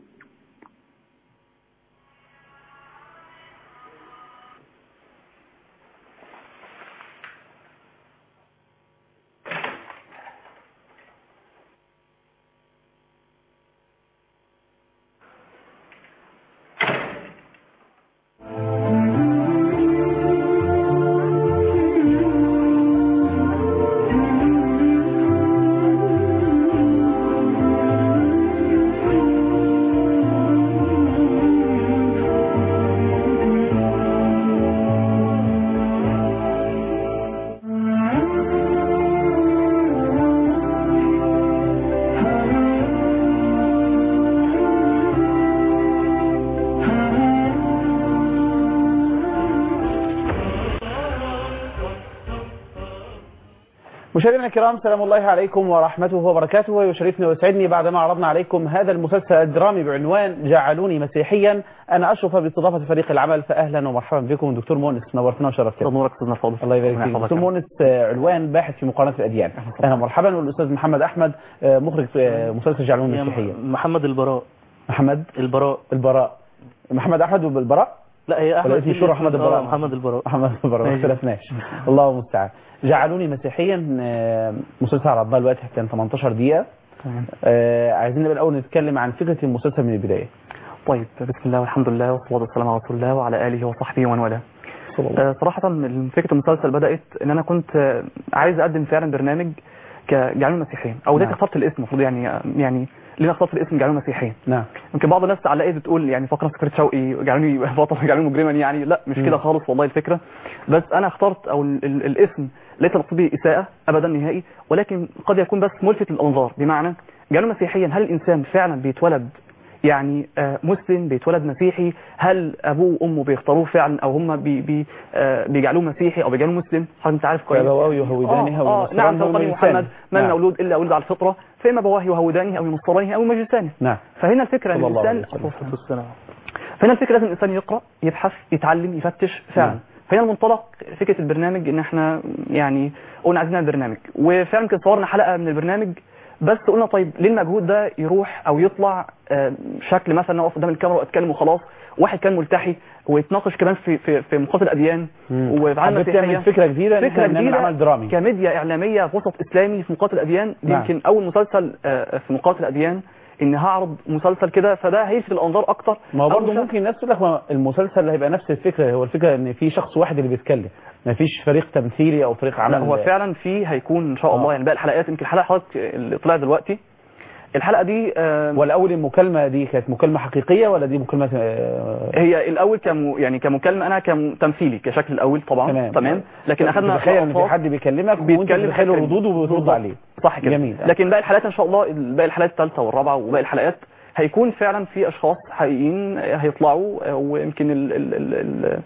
مشاهدينا الكرام سلام الله عليكم ورحمته وبركاته ويشرفني ويسعدني بعدما عرضنا عليكم هذا المسلسل الدرامي بعنوان جعلوني مسيحيا انا اشرف باستضافه فريق العمل فاهلا ومرحبا بكم دكتور مونس نورتنا وشرفتنا نورك استاذنا فاضل الله يبارك فيك دكتور مونس آه، علوان باحث في مقارنه الاديان اهلا ومرحبا والاستاذ محمد احمد آه، مخرج في آه، مسلسل جعلوني مسيحيا محمد البراء محمد البراء البراء محمد احمد بالبراء لا هي احمد ولا اسمه شورى محمد البراء آه، محمد البراء محمد البراء ما أيوة. اختلفناش الله المستعان جعلوني مسيحيا آه، مسلسل عرضناه دلوقتي كان 18 دقيقه تمام. آه، عايزين نبقى الاول نتكلم عن فكره المسلسل من البدايه طيب بسم الله والحمد لله والصلاه والسلام على رسول الله وعلى اله وصحبه ومن والاه آه، صراحه من فكره المسلسل بدات ان انا كنت آه، عايز اقدم فعلا برنامج كجعلون مسيحيين او ده نعم. اخترت الاسم المفروض يعني يعني ليه اخترت الاسم جعلون مسيحيين نعم يمكن بعض الناس علقت بتقول يعني فقره سكرت شوقي جعلوني بطل جعلوني مجرما يعني لا مش مم. كده خالص والله الفكره بس انا اخترت او ال ال الاسم ليس مقصود به اساءه ابدا نهائي ولكن قد يكون بس ملفت للانظار بمعنى جعلوني مسيحيا هل الانسان فعلا بيتولد يعني آه، مسلم بيتولد مسيحي هل ابوه وامه بيختاروه فعلا او هم بي بي آه، بيجعلوه مسيحي او بيجعلوه مسلم حضرتك انت عارف كويس فأبواه يهودانه آه، آه، وينصرانه نعم فوق ويمجسانه. محمد من نعم. مولود الا ولد على الفطره فاما ابواه يهودانه او ينصرانه او يمجسانه نعم فهنا الفكرة ان صلى الله الانسان عليه وسلم. فهنا الفكرة لازم الانسان يقرأ يبحث يتعلم يفتش فعلا نعم. فهنا المنطلق فكرة البرنامج ان احنا يعني قلنا عايزين نعمل برنامج وفعلا كده صورنا حلقة من البرنامج بس قلنا طيب ليه المجهود ده يروح او يطلع آه، شكل مثلا اقف قدام الكاميرا واتكلم وخلاص واحد كان ملتحي ويتناقش كمان في في في مقاطع الاديان وفي عالم حبيت تعمل المسيحية. فكره جديده ان فكرة احنا نعمل جديدة عمل درامي كميديا إعلامية في وسط إسلامي في مقاتل الأديان دي نعم. يمكن أول مسلسل آه، في مقاتل الأديان إن هعرض مسلسل كده فده هيلفت الأنظار أكتر ما هو أول برضه مسلسل- ممكن الناس تقول لك ما المسلسل هيبقى نفس الفكره هو الفكره ان في شخص واحد اللي بيتكلم ما فيش فريق تمثيلي او فريق عمل لا هو فعلا في هيكون إن شاء الله آه. يعني باقي الحلقات يمكن الحلقة حضرتك اللي طلعت دلوقتي الحلقة دي آه، والاول المكالمه دي كانت مكالمه حقيقيه ولا دي مكالمه آه، هي الأول كم يعني كمكالمة أنا كتمثيلي كشكل الأول طبعا تمام. تمام لكن أخذنا تخيل ان في لقطات حد بيكلمك وانت بيتكلم بتتخيل حاجة. الردود وبترد بالظبط. عليه صح كده جميل. لكن باقي الحلقات ان شاء الله باقي الحلقات الثالثه والرابعه وباقي الحلقات هيكون فعلا في اشخاص حقيقيين هيطلعوا ويمكن ال ال ال ال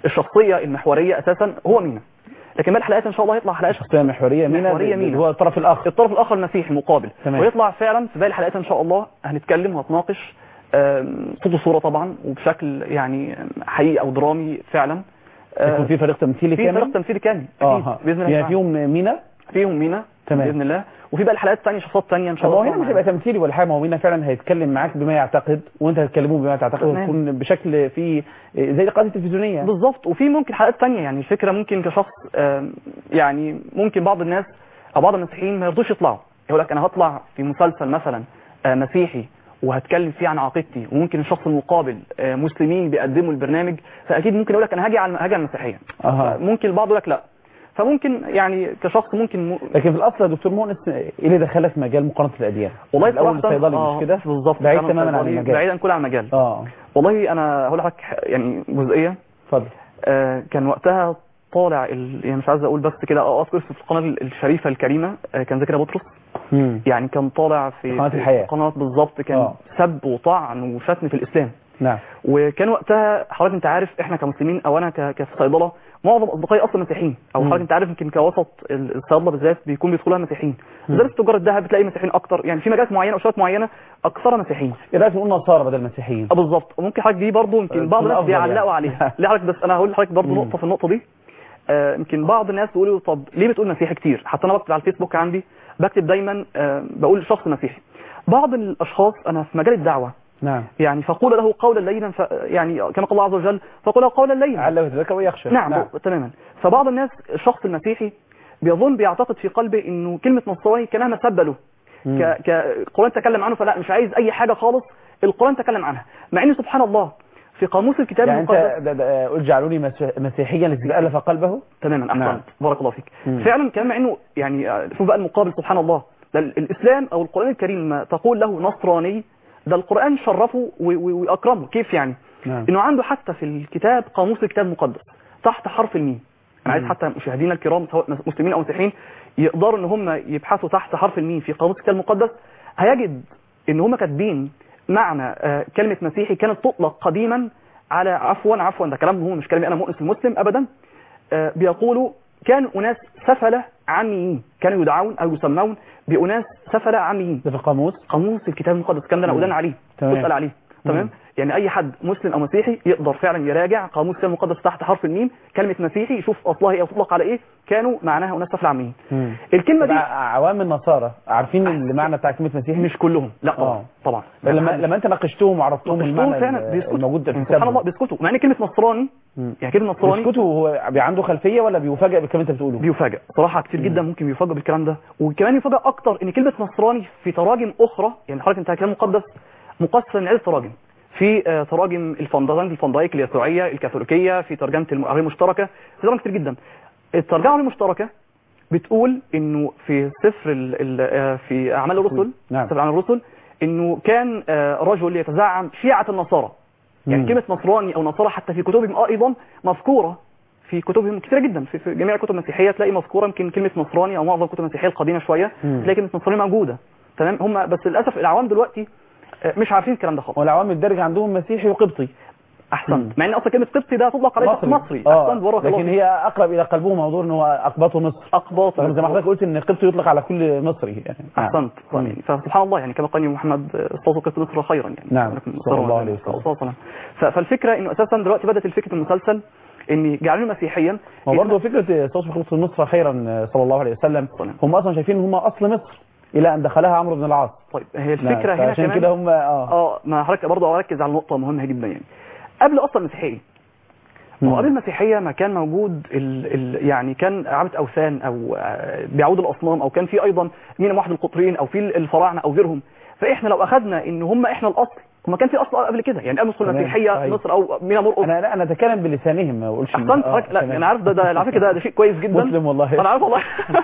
الشخصيه المحوريه اساسا هو مينا لكن باقي الحلقات ان شاء الله يطلع حلقات شخصيه محوريه مين محورية مين؟ اللي هو الطرف الاخر الطرف الاخر المسيحي المقابل تمام. ويطلع فعلا في باقي الحلقات ان شاء الله هنتكلم وهتناقش آم، صوت وصوره طبعا وبشكل يعني حقيقي او درامي فعلا آه، يكون في فريق تمثيلي في كامل فريق تمثيلي كامل اه اكيد ها. باذن الله يعني تعالى. فيهم مينا فيهم مينا تمام. باذن الله وفي بقى الحلقات الثانيه شخصيات ثانيه ان طب شاء هو الله هنا مش هيبقى تمثيلي ولا حاجه ما هو مينا فعلا هيتكلم معاك بما يعتقد وانت هتكلمه بما تعتقد تمام. وتكون بشكل في زي القناه التلفزيونيه بالظبط وفي ممكن حلقات تانية يعني الفكرة ممكن كشخص آم، يعني ممكن بعض الناس او بعض المسيحيين ما يرضوش يطلعوا يقول لك انا هطلع في مسلسل مثلا آه، مسيحي وهتكلم فيه عن عقيدتي وممكن الشخص المقابل آه، مسلمين بيقدموا البرنامج فاكيد ممكن يقول لك انا هاجي على هاجي على المسيحيه أها. ممكن البعض يقول لك لا فممكن يعني كشخص ممكن م... لكن في الاصل يا دكتور مؤنس ايه اللي دخلك مجال مقارنه الاديان والله الاول صراحة الصيدلي آه، مش كده بالظبط بعيد فعلاً تماما عن صيدلي، المجال بعيدا كل عن المجال اه والله انا هقول لك ح- يعني جزئيه اتفضل آه، كان وقتها طالع ال... يعني مش عايز اقول بس كده اه اذكر في القناه الشريفه الكريمه آه، كان ذكرى بطرس مم. يعني كان طالع في قناة في الحياة. قناه بالظبط كان آه. سب وطعن وشتم في الاسلام نعم وكان وقتها حضرتك انت عارف احنا كمسلمين او انا ك- كصيدله معظم اصدقائي اصلا مسيحيين او مم. حضرتك انت عارف يمكن كوسط ال- الصيدله بالذات بيكون بيدخلوها مسيحيين زي في تجار الذهب بتلاقي مسيحيين اكتر يعني في مجالات معينه او شغلات معينه اكثرها مسيحيين ايه رايك نقول نصارى بدل مسيحيين اه بالظبط وممكن حضرتك دي برضه يمكن تكون بعض الناس أفضل بيعلقوا يعني. عليها ليه حضرتك بس انا هقول لحضرتك برضه مم. نقطه في النقطه دي آه، يمكن بعض الناس بيقولوا طب ليه بتقول مسيحي كتير حتى انا بكتب على الفيسبوك عندي بكتب دايما آه، بقول شخص مسيحي بعض الاشخاص انا في مجال الدعوه نعم يعني فقول له قولا لينا ف... يعني كما قال الله عز وجل فقول له قولا لينا لعله يتذكر ويخشى نعم, نعم. تماما فبعض الناس الشخص المسيحي بيظن بيعتقد في قلبه انه كلمه نصراني كانها مسبه له مم. ك... ك... القران تكلم عنه فلا مش عايز اي حاجه خالص القران تكلم عنها مع ان سبحان الله في قاموس الكتاب يعني انت المقدس ده- ده- قل جعلوني مسيح- مسيحيا لذي الف قلبه تماما احسنت نعم. بارك الله فيك مم. فعلا كان مع انه يعني آه، شوف بقى المقابل سبحان الله ده ال- الاسلام او القران الكريم ما تقول له نصراني ده القران شرفه و- و- واكرمه كيف يعني نعم انه عنده حتى في الكتاب قاموس الكتاب المقدس تحت حرف الميم انا عايز مم. حتى مشاهدينا الكرام سواء مسلمين او مسيحيين يقدروا ان هم يبحثوا تحت حرف الميم في قاموس الكتاب المقدس هيجد ان هم كاتبين معنى آه، كلمه مسيحي كانت تطلق قديما على عفوا عفوا ده كلام هو مش كلامي انا مؤنس المسلم ابدا آه، بيقولوا كان اناس سفله عاميين كانوا يدعون او يسمون باناس سفله عاميين ده في القاموس قاموس الكتاب المقدس الكلام ده انا مم. أدان عليه تمام. تسأل عليه تمام مم. يعني اي حد مسلم او مسيحي يقدر فعلا يراجع قاموس الكتاب المقدس تحت حرف الميم كلمه مسيحي يشوف اصلها ايه او تطلق على ايه كانوا معناها اناس سفل عاميين مم. الكلمه طب دي ع- عوام النصارى عارفين المعنى بتاع كلمه مسيحي مش كلهم لا طبعا آه. طبعا لما لما انت ناقشتهم وعرفتهم ناقشتهم المعنى فعلا ال- بيسكتوا. الموجود في سبحان الله الكتاب بيسكتوا مع ان كلمه نصراني مم. يعني كلمه نصراني بيسكتوا وهو بي- عنده خلفيه ولا بيفاجئ بالكلام اللي انت بتقوله بيفاجئ صراحه كتير جدا ممكن بيفاجئ بالكلام ده وكمان يفاجئ اكتر ان كلمه نصراني في تراجم اخرى يعني حضرتك انت كلام مقدس مقسم من عده تراجم في آه، تراجم الفندايك الفندايك اليسوعيه الكاثوليكيه في ترجمه العربيه المشتركه في تراجم كتير جدا الترجمه العربيه المشتركه بتقول انه في سفر ال ال آه، في اعمال الرسل نعم. سفر اعمال الرسل انه كان آه، رجل يتزعم شيعه النصارى يعني مم. كلمه نصراني او نصارى حتى في كتبهم ايضا مذكوره في كتبهم كثيره جدا في, في جميع الكتب المسيحيه تلاقي مذكوره يمكن كلمه نصراني او معظم الكتب المسيحيه القديمه شويه مم. تلاقي كلمه نصراني موجوده تمام هم بس للاسف العوام دلوقتي آه، مش عارفين الكلام ده خالص والعوام الدرج عندهم مسيحي وقبطي مم. احسنت مع ان اصلا كلمه قبطي ده تطلق عليه مصري, مصري. اه احسنت بارك الله لكن فيك. هي اقرب الى قلبه موضوع ان هو اقباطه مصر اقباط رغم زي ما حضرتك قلت ان قبطي يطلق على كل مصري يعني نعم. احسنت مم. يعني فسبحان الله يعني كما قال محمد استوصوا قبط مصر خيرا يعني نعم. ولكن صلى الله عليه صلى وسلم. الله عليه وسلم ف- فالفكره انه اساسا دلوقتي بدات الفكره المسلسل ان جعلوني مسيحيا ما برضه فكره صوت خلق مصر خيرا صلى الله عليه وسلم طبعا. هم اصلا شايفين ان هم اصل مصر الى ان دخلها عمرو بن العاص طيب هي الفكره نعم. هنا عشان كمان كده هم اه اه ما حضرتك برضه اركز على نقطه مهمه جدا يعني قبل اصلا المسيحيه ما هو مم. قبل المسيحيه ما كان موجود ال ال يعني كان عبده اوثان او آه، بيعود الاصنام او كان في ايضا مين واحد القطرين او في الفراعنه او غيرهم فاحنا لو اخذنا ان هم احنا الاصل وما كان في اصل قبل كده يعني قبل ندخل تمام. المسيحيه صحيح. مصر او مينا مرقص انا لا انا اتكلم بلسانهم ما اقولش إن- احسنت آه، حضرتك لا تمام. انا عارف ده ده على فكره ده, ده شيء كويس جدا مسلم والله انا عارف والله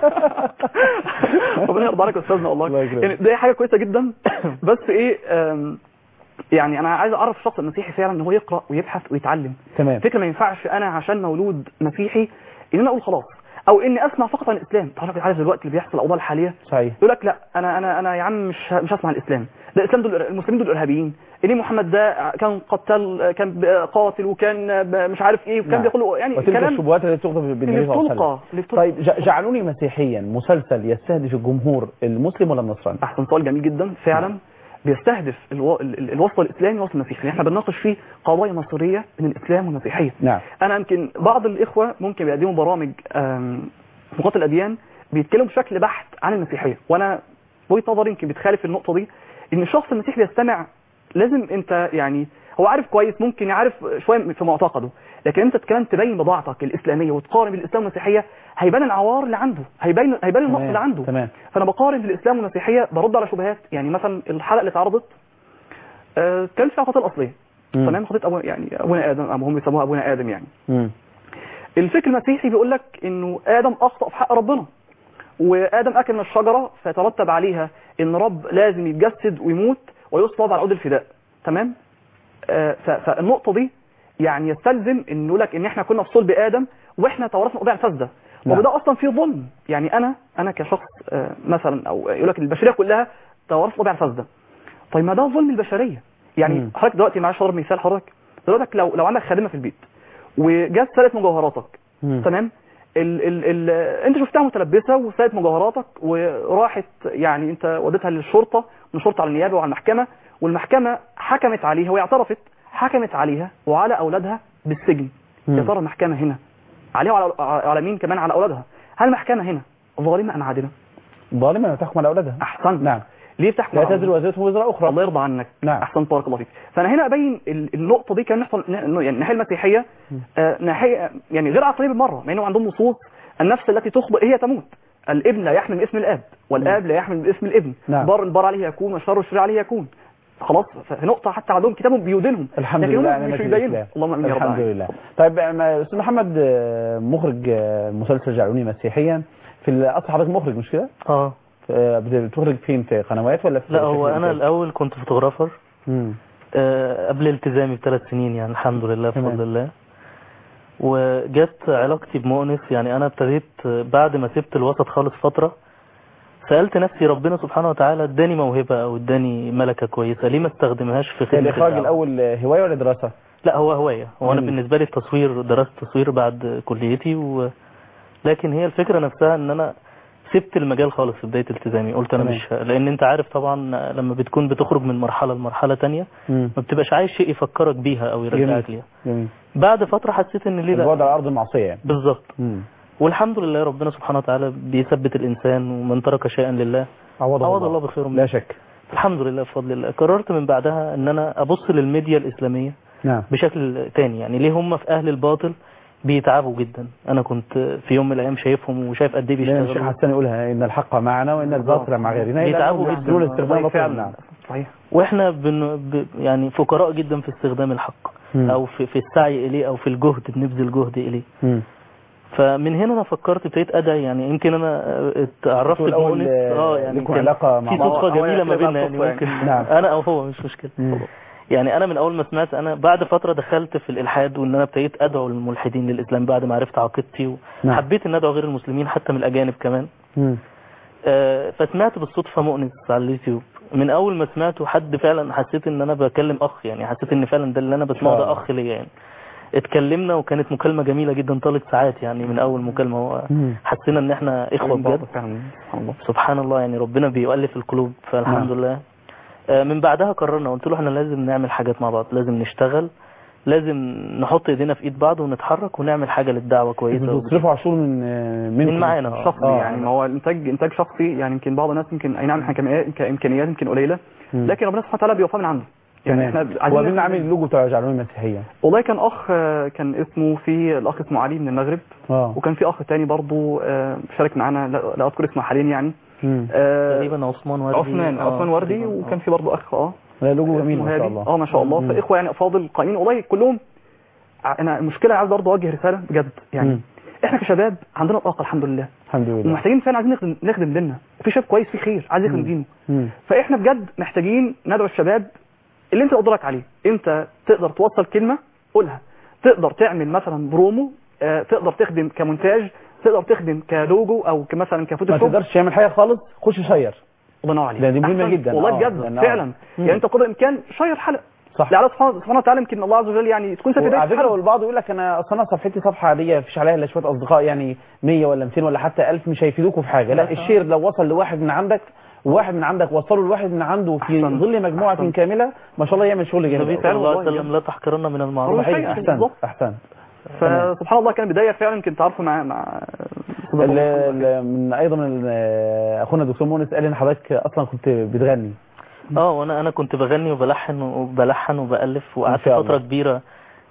ربنا يرضى عليك يا استاذنا والله الله يكرمك. يعني دي حاجه كويسه جدا بس ايه آم، يعني انا عايز اعرف الشخص المسيحي فعلا ان هو يقرا ويبحث ويتعلم تمام فكره ما ينفعش انا عشان مولود مسيحي ان انا اقول خلاص او اني اسمع فقط عن الاسلام تعرف عارف دلوقتي اللي بيحصل الاوضاع الحاليه صحيح يقول لك لا انا انا انا يا عم مش مش هسمع الاسلام ده الاسلام دول المسلمين دول ارهابيين ان محمد ده كان قتال كان قاتل وكان مش عارف ايه وكان نعم. بيقول يعني وتلك كلام الشبهات التي تغضب بالنبي اللي صلى الله عليه بتلقى وسلم اللي بتلقى طيب ج- جعلوني مسيحيا مسلسل يستهدف الجمهور المسلم ولا النصراني احسن سؤال جميل جدا فعلا بيستهدف الو... ال- ال- الوسط الاسلامي والوسط المسيحي يعني احنا بنناقش فيه قضايا مصيريه من الاسلام والمسيحيه نعم انا يمكن بعض الاخوه ممكن بيقدموا برامج آم، نقاط الاديان بيتكلموا بشكل بحت عن المسيحيه وانا وجهه نظري يمكن بتخالف النقطه دي ان الشخص المسيحي بيستمع لازم انت يعني هو عارف كويس ممكن يعرف شويه في معتقده لكن انت كمان تبين بضاعتك الاسلاميه وتقارن بالاسلام والمسيحيه هيبان العوار اللي عنده هيبان هيبان النقص تمام، اللي عنده تمام فانا بقارن الاسلام والمسيحيه برد على شبهات يعني مثلا الحلقه اللي اتعرضت آه، كان فيها قضيه الاصليه مم. تمام قضيه أبو يعني ابونا ادم او هم بيسموها ابونا ادم يعني مم. الفكر المسيحي بيقول لك انه ادم اخطا في حق ربنا وادم اكل من الشجره فيترتب عليها ان رب لازم يتجسد ويموت ويصلب على عود الفداء تمام آه، ف- فالنقطه دي يعني يستلزم ان يقول لك ان احنا كنا في صلب ادم واحنا تورثنا قضايا الفاسده نعم. وده اصلا فيه ظلم يعني انا انا كشخص آه، مثلا او يقول لك البشريه كلها تورثت قضايا الفاسده طيب ما ده ظلم البشريه يعني مم. حضرتك دلوقتي معلش اضرب مثال حضرتك دلوقتي لو لو عندك خادمه في البيت وجت سرقت مجوهراتك مم. تمام ال ال ال انت شفتها متلبسه وسرقت مجوهراتك وراحت يعني انت وديتها للشرطه من الشرطه على النيابه وعلى المحكمه والمحكمه حكمت عليها وهي اعترفت حكمت عليها وعلى اولادها بالسجن مم. يا ترى المحكمه هنا عليها وعلى على مين كمان على اولادها هل المحكمه هنا ظالمه ام عادله ظالمة تحكم على أولادها احسنت نعم ليه بتحكم لا على تزر وزيرة وزر أخرى الله يرضى عنك نعم. احسن بارك الله فيك فانا هنا ابين ال- النقطه دي كان نحصل ن- يعني الناحيه المسيحيه آه، ناحيه يعني غير عقليه بالمره مع انه عندهم نصوص النفس التي تخبئ هي تموت الابن لا يحمل اسم الاب والاب لا يحمل اسم الابن نعم. بر البر عليه يكون والشر الشر عليه يكون خلاص في نقطه حتى عندهم كتاب بيودنهم الحمد لكن لله هم على مش نعمة بيبينوا الإسلام. اللهم امين يا رب الحمد العالمين. لله طيب ما- أستاذ محمد آه، مخرج آه، مسلسل جعلوني مسيحيا في ال- أصل حضرتك مخرج مش كده؟ اه آه، بتخرج فين في قنوات ولا في لا هو شكل انا إنتاج؟ الاول كنت فوتوغرافر مم. آه، قبل التزامي بثلاث سنين يعني الحمد لله تمام. بفضل الله وجت علاقتي بمؤنس يعني انا ابتديت آه، بعد ما سبت الوسط خالص فترة سألت نفسي ربنا سبحانه وتعالى اداني موهبة او اداني ملكة كويسة ليه ما استخدمهاش في كان خدمة الإخراج الدعوة؟ الأول آه، هواية ولا دراسة؟ لا هو هواية هو انا جميل. بالنسبة لي التصوير درست تصوير بعد كليتي و... لكن هي الفكرة نفسها ان انا سبت المجال خالص في بداية التزامي قلت انا تمام. مش لان انت عارف طبعا لما بتكون بتخرج من مرحلة لمرحلة تانية مم. ما بتبقاش عايز شيء يفكرك بيها او يرجعك ليها جميل بعد فترة حسيت ان ليه البعد لا على أرض المعصية يعني بالظبط مم. والحمد لله ربنا سبحانه وتعالى بيثبت الانسان ومن ترك شيئا لله عوض عوض الله بخير لا منه شك الحمد لله بفضل الله قررت من بعدها ان انا ابص للميديا الاسلامية نعم بشكل تاني يعني ليه هم في اهل الباطل بيتعبوا جدا انا كنت في يوم من الايام شايفهم وشايف قد ايه لأن الشيخ بيشتغلوا حسان يقولها إن الحق معنا وإن الباطل مع غيرنا إلا بيتعبوا أنهم جدا. يحسنون استخدام والله الباطل فعلا نعم صحيح واحنا بن... ب... يعني فقراء جدا في استخدام الحق مم. او في, في السعي اليه او في الجهد بنبذل جهد اليه مم. فمن هنا انا فكرت ابتديت ادعي يعني يمكن انا اتعرفت كنتوا الأول، بمؤنس آه، اه يعني لكم كان علاقة مع في بعض. صدفه هو جميله ما يحكي بيننا بقى يعني الصدفة ممكن يعني. نعم. انا او هو مش مشكله مم. يعني انا من اول ما سمعت انا بعد فتره دخلت في الالحاد وان انا ابتديت ادعو الملحدين للاسلام بعد ما عرفت عقيدتي نعم. وحبيت ان ادعو غير المسلمين حتى من الاجانب كمان مم. آه، فسمعت بالصدفة مؤنس على اليوتيوب من اول ما سمعته حد فعلا حسيت ان انا بكلم اخ يعني حسيت ان فعلا ده اللي انا بسمعه شاء ده الله. اخ ليا يعني اتكلمنا وكانت مكالمة جميلة جدا طالت ساعات يعني من اول مكالمة هو مم. حسينا ان احنا اخوة بجد فعلا سبحان الله سبحان الله يعني ربنا بيؤلف القلوب فالحمد نعم. لله آه، من بعدها قررنا قلت له احنا لازم نعمل حاجات مع بعض لازم نشتغل لازم نحط ايدينا في ايد بعض ونتحرك ونعمل حاجة للدعوة كويسة انتوا بتصرفوا عاشور من آه، منكم من معانا آه. شخصي آه. يعني ما هو الانتاج انتاج شخصي يعني يمكن بعض الناس يمكن اي نعم احنا كمئات- كامكانيات يمكن قليله مم. لكن ربنا سبحانه وتعالى بيوفى من عنده يعني تمام احنا هو عايزين مين نعمل- عامل اللوجو بتاع جعلوني مسيحيا والله كان اخ آه، كان اسمه في الاخ اسمه علي من المغرب اه وكان في اخ تاني برضو آه، شارك معانا لا لا اذكر اسمه حاليا يعني مم. آه، تقريبا عثمان وردي عثمان آه، عثمان وردي تقريباً، آه. وكان في برضو اخ اه لا لوجو جميل اسمه ما شاء هادي. الله اه ما شاء الله مم. فاخوه يعني افاضل قائمين والله كلهم ع- انا المشكله عايز برضه اوجه رساله بجد يعني مم. احنا كشباب عندنا طاقه الحمد لله الحمد لله ومحتاجين فعلا عايزين نخدم نخدم ديننا وفي شاب كويس فيه خير عايز يخدم مم. دينه مم. فاحنا بجد محتاجين ندعو الشباب اللي انت قدرك عليه انت تقدر توصل كلمه قولها تقدر تعمل مثلا برومو آه، تقدر تخدم كمونتاج تقدر تخدم كلوجو او مثلا ما كفوتوشوب تقدرش تعمل حاجه خالص خش شير الله ينور عليك ده دي مهمة أحسن. جدا. والله آه، بجد لأن آه. فعلا مم. يعني انت قدر الامكان شير حلقه صح لعل سبحانه سبحانه وتعالى يمكن الله عز وجل يعني تكون وعلى ستدعي فكره والبعض يقول لك انا اصل انا صفحتي صفحه عاديه مفيش عليها الا شويه اصدقاء يعني 100 ولا 200 ولا حتى 1000 مش هيفيدوكوا في حاجه لا الشير لو وصل لواحد من عندك وواحد من عندك وصله لواحد من عنده في أحسن. ظل مجموعه أحسن. كامله ما شاء الله يعمل شغل النبي جامد صلى فعلا الله عليه والله وسلم لا تحقرن من المعروف والله صحيح حقيقة. احسنت بالظبط. احسنت فسبحان الله كان بدايه فعلا يمكن تعرفوا مع مع ال- ال- من ايضا ال- اخونا الدكتور مونس قال ان حضرتك اصلا كنت بتغني اه وانا انا كنت بغني وبلحن وبلحن وبالف وقعدت شاء فتره الله. كبيره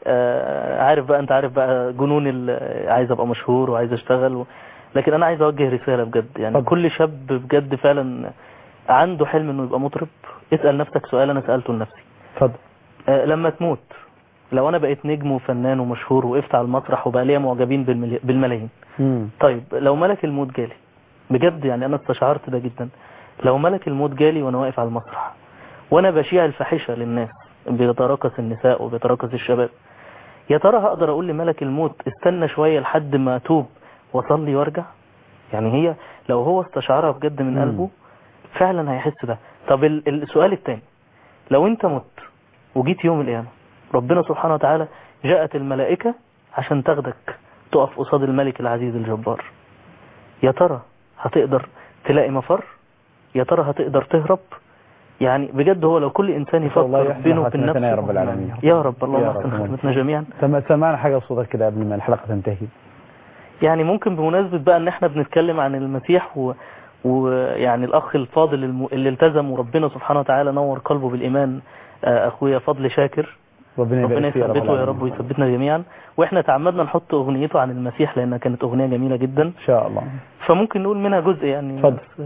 آه عارف بقى انت عارف بقى جنون ال- عايز ابقى مشهور وعايز اشتغل و... لكن انا عايز اوجه رساله بجد يعني اتفضل. كل شاب بجد فعلا عنده حلم انه يبقى مطرب اسال نفسك سؤال انا سالته لنفسي اتفضل آه لما تموت لو انا بقيت نجم وفنان ومشهور وقفت على المسرح وبقى ليا معجبين بالملي... بالملايين مم. طيب لو ملك الموت جالي بجد يعني انا استشعرت ده جدا لو ملك الموت جالي وانا واقف على المسرح وانا بشيع الفاحشه للناس بيتراقص النساء وبيتراقص الشباب يا ترى هقدر اقول لملك الموت استنى شويه لحد ما اتوب واصلي وارجع يعني هي لو هو استشعرها بجد من مم. قلبه فعلا هيحس ده طب ال- السؤال الثاني لو انت مت وجيت يوم القيامه ربنا سبحانه وتعالى جاءت الملائكه عشان تاخدك تقف قصاد الملك العزيز الجبار يا ترى هتقدر تلاقي مفر يا ترى هتقدر تهرب يعني بجد هو لو كل انسان نسأل الله يفكر يحسن بينه وبين حسناتنا يا نفسه رب العالمين يا رب اللهم يا احسن رب. ختمتنا جميعا سم- سمعنا حاجه بصوتك كده قبل ما الحلقه تنتهي يعني ممكن بمناسبة بقى ان احنا بنتكلم عن المسيح و... ويعني الاخ الفاضل الم... اللي التزم وربنا سبحانه وتعالى نور قلبه بالايمان آه، اخويا فضل شاكر ربنا ربنا يبارك فيه يا رب يثبته يا رب العالمين. ويثبتنا جميعا واحنا تعمدنا نحط اغنيته عن المسيح لانها كانت اغنية جميلة جدا ان شاء الله فممكن نقول منها جزء يعني اتفضل. بس-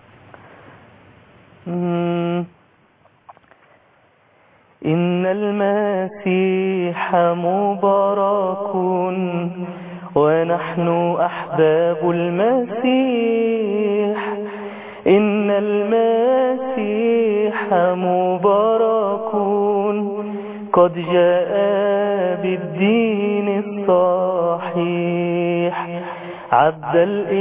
مم. إن المسيح مبارك ونحن أحباب المسيح إن المسيح مبارك قد جاء بالدين الصحيح عبد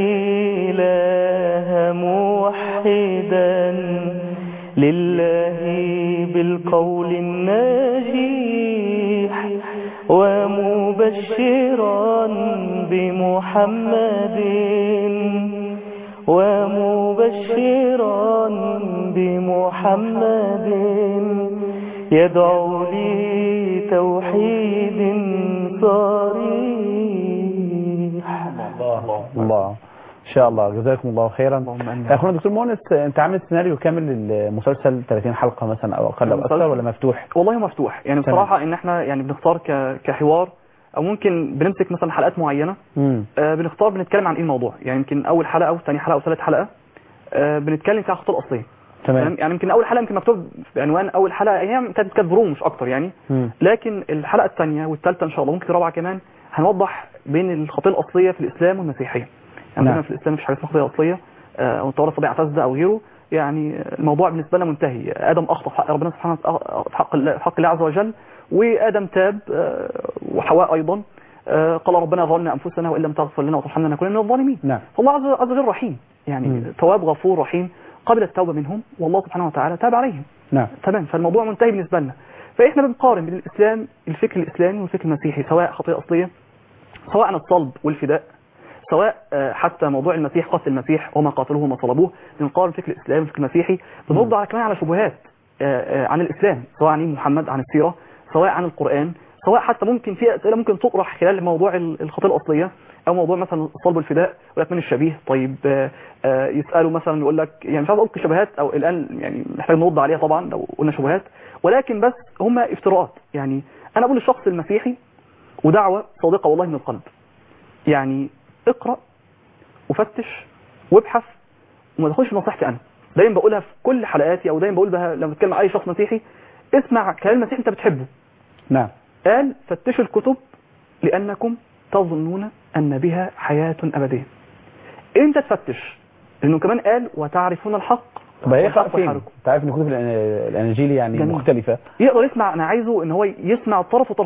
الإله موحدا لله بالقول الناجح ومبشرا بمحمد ومبشرا بمحمد يدعو لتوحيد صريح الله ان شاء الله جزاكم الله خيرا اللهم آمين. اخونا دكتور مونس انت عامل سيناريو كامل للمسلسل 30 حلقه مثلا او اقل او اكثر المسلسل؟ ولا مفتوح والله مفتوح يعني تمام. بصراحه ان احنا يعني بنختار ك... كحوار او ممكن بنمسك مثلا حلقات معينه امم آه بنختار بنتكلم عن ايه الموضوع يعني يمكن اول حلقه او ثاني حلقه او ثالث حلقه آه بنتكلم فيها عن الخطوه الاصليه تمام يعني يمكن اول حلقه يمكن مكتوب بعنوان اول حلقه هي كانت كانت بروم مش اكتر يعني مم. لكن الحلقه الثانيه والثالثه ان شاء الله ممكن الرابعه كمان هنوضح بين الخطيه الاصليه في الاسلام والمسيحيه يعني نعم. نعم. في الاسلام مفيش حاجه اسمها خطيه اصليه آه، او التوراه طبيعه فاسده او غيره يعني الموضوع بالنسبه لنا منتهي ادم اخطا في حق ربنا سبحانه وتعالى في حق الله, في حق الله عز وجل وادم تاب آه، وحواء ايضا آه، قال ربنا ظلمنا انفسنا وان لم تغفر لنا وترحمنا لنكون من الظالمين نعم فالله عز عز وجل رحيم يعني مم. تواب غفور رحيم قبل التوبه منهم والله سبحانه وتعالى تاب عليهم نعم تمام فالموضوع منتهي بالنسبه لنا فاحنا بنقارن بين الاسلام الفكر الاسلامي والفكر المسيحي سواء خطيه اصليه سواء عن الصلب والفداء سواء آه، حتى موضوع المسيح قتل المسيح وما قاتلوه وما صلبوه بنقارن الفكر الاسلامي والفكر المسيحي بنرد على كمان على شبهات آه، آه، عن الاسلام سواء عن محمد عن السيره سواء عن القران سواء حتى ممكن في اسئله ممكن تطرح خلال موضوع ال- الخطيه الاصليه او موضوع مثلا الصلب والفداء يقول لك من الشبيه طيب آه، آه، يسالوا مثلا يقول لك يعني مش عايز اقول شبهات او الان يعني محتاج نرد عليها طبعا لو قلنا شبهات ولكن بس هم افتراءات يعني انا اقول للشخص المسيحي ودعوه صادقه والله من القلب يعني اقرا وفتش وابحث وما تاخدش في نصيحتي انا دايما بقولها في كل حلقاتي او دايما بقول بها لما بتكلم مع اي شخص مسيحي اسمع كلام المسيح انت بتحبه نعم قال فتشوا الكتب لانكم تظنون ان بها حياه ابديه انت تفتش لانه كمان قال وتعرفون الحق طب هي والحق فين يحركم. انت عارف ان كتب الأن- الاناجيل يعني جميل. مختلفه يقدر يسمع انا عايزه ان هو يسمع الطرف والطرف الاخر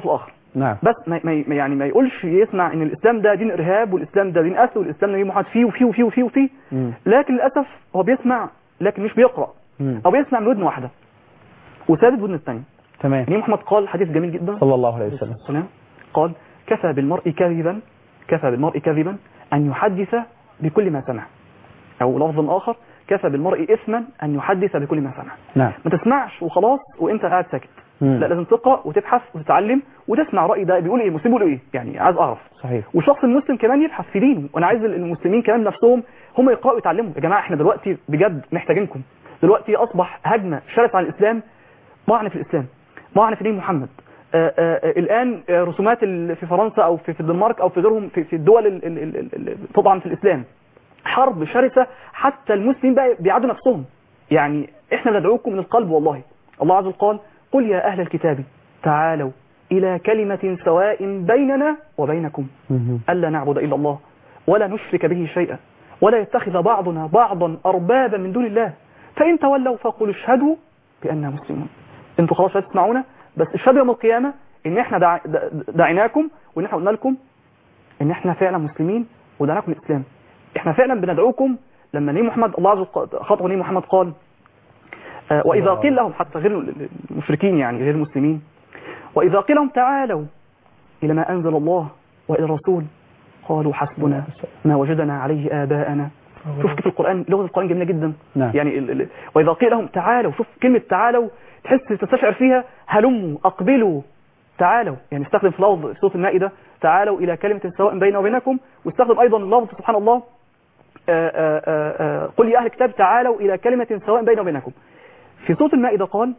نعم بس ما ما ما- يعني ما يقولش يسمع ان الاسلام ده دين ارهاب والاسلام ده دين قتل والاسلام ده دين محمد فيه وفيه وفيه وفيه وفيه مم. لكن للاسف هو بيسمع لكن مش بيقرا مم. او بيسمع من ودن واحده وسادد ودن الثانيه تمام النبي محمد قال حديث جميل جدا صلى الله عليه وسلم السلام قال كفى بالمرء كذبا كفى بالمرء كذبا أن يحدث بكل ما سمع أو لفظ آخر كفى بالمرء إثما أن يحدث بكل ما سمع نعم ما تسمعش وخلاص وانت قاعد ساكت مم. لا لازم تقرا وتبحث وتتعلم وتسمع رأي ده بيقول ايه المسلم بيقول ايه يعني عايز اعرف صحيح والشخص المسلم كمان يبحث في دينه وانا عايز المسلمين كمان نفسهم هم يقراوا ويتعلموا يا جماعه احنا دلوقتي بجد محتاجينكم دلوقتي اصبح هجمه شرسه على الاسلام طعن في الاسلام طعن في دين محمد آآ آآ الان آه، رسومات ال- في فرنسا او في في الدنمارك او في غيرهم في, في الدول ال- ال- ال- ال- تطعن في الاسلام حرب شرسه حتى المسلمين بقى بيعادوا نفسهم يعني احنا ندعوكم من القلب والله الله عز وجل قال قل يا اهل الكتاب تعالوا الى كلمه سواء بيننا وبينكم مم. ألا نعبد إلا الله ولا نشرك به شيئا ولا يتخذ بعضنا بعضا أربابا من دون الله فإن تولوا فقولوا اشهدوا بأننا مسلمون انتوا خلاص لا تسمعونا بس اشهدوا يوم القيامة ان احنا دع... دع- دعيناكم وان احنا قلنا لكم ان احنا فعلا مسلمين ودعاكم الاسلام احنا فعلا بندعوكم لما نبي محمد الله عز وجل خاطب نبي محمد قال آه، واذا قيل لهم حتى غير المشركين يعني غير المسلمين واذا قيل لهم تعالوا الى ما انزل الله والى الرسول قالوا حسبنا ما وجدنا عليه اباءنا شوف كيف القران لغه القران جميله جدا نعم. يعني ال- ال- واذا قيل لهم تعالوا شوف كلمه تعالوا تحس تستشعر فيها هلموا اقبلوا تعالوا يعني استخدم في لفظ في سوره المائده تعالوا الى كلمه سواء بيننا وبينكم واستخدم ايضا لفظ سبحان الله آه، آه، آه، آه، قل يا اهل الكتاب تعالوا الى كلمه سواء بيننا وبينكم في سوره المائده قال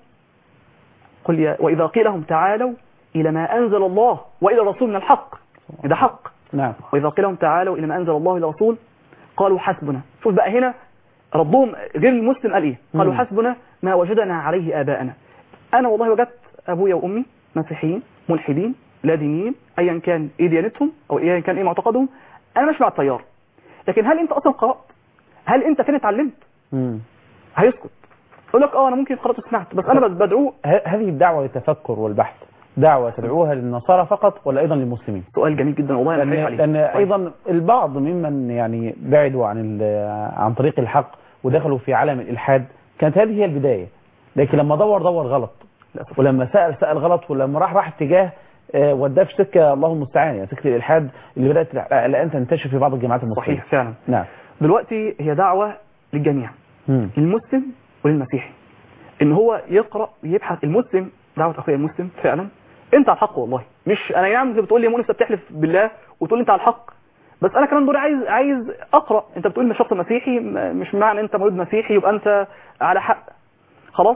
قل يا واذا قيل لهم تعالوا الى ما انزل الله والى الرسول من الحق ده حق نعم وإذا قيل لهم تعالوا إلى ما أنزل الله إلى الرسول قالوا حسبنا شوف بقى هنا ردهم غير المسلم قال إيه قالوا مم. حسبنا ما وجدنا عليه آباءنا أنا والله وجدت أبويا وأمي مسيحيين ملحدين لا دينيين أيا كان إيه ديانتهم أو أيا كان إيه معتقدهم أنا ماشي مع التيار لكن هل أنت أصلا قرأت هل أنت فين اتعلمت مم. هيسكت يقول لك اه انا ممكن قرات وسمعت بس انا بدعوه ه- هذه الدعوة للتفكر والبحث دعوة تدعوها للنصارى فقط ولا أيضا للمسلمين سؤال جميل جدا والله انا خايف لأن, عليه لأن طيب. أيضا البعض ممن يعني بعدوا عن ال- عن طريق الحق ودخلوا في عالم الإلحاد كانت هذه هي البداية لكن لما دور دور غلط للأسف. ولما سأل سأل غلط ولما راح راح اتجاه آه، وداه في سكة الله المستعان يعني سكة الإلحاد اللي بدأت الآن تنتشر في بعض الجامعات المصرية صحيح فعلا نعم دلوقتي هي دعوه للجميع مم. للمسلم وللمسيحي ان هو يقرا يبحث المسلم دعوه اخويا المسلم فعلا انت على الحق والله مش انا نعم انت بتقول لي يا مؤمن انت بتحلف بالله وتقول لي انت على الحق بس انا كمان دوري عايز عايز اقرا انت بتقول لي شخص مسيحي م- مش معنى انت مولود مسيحي يبقى انت على حق خلاص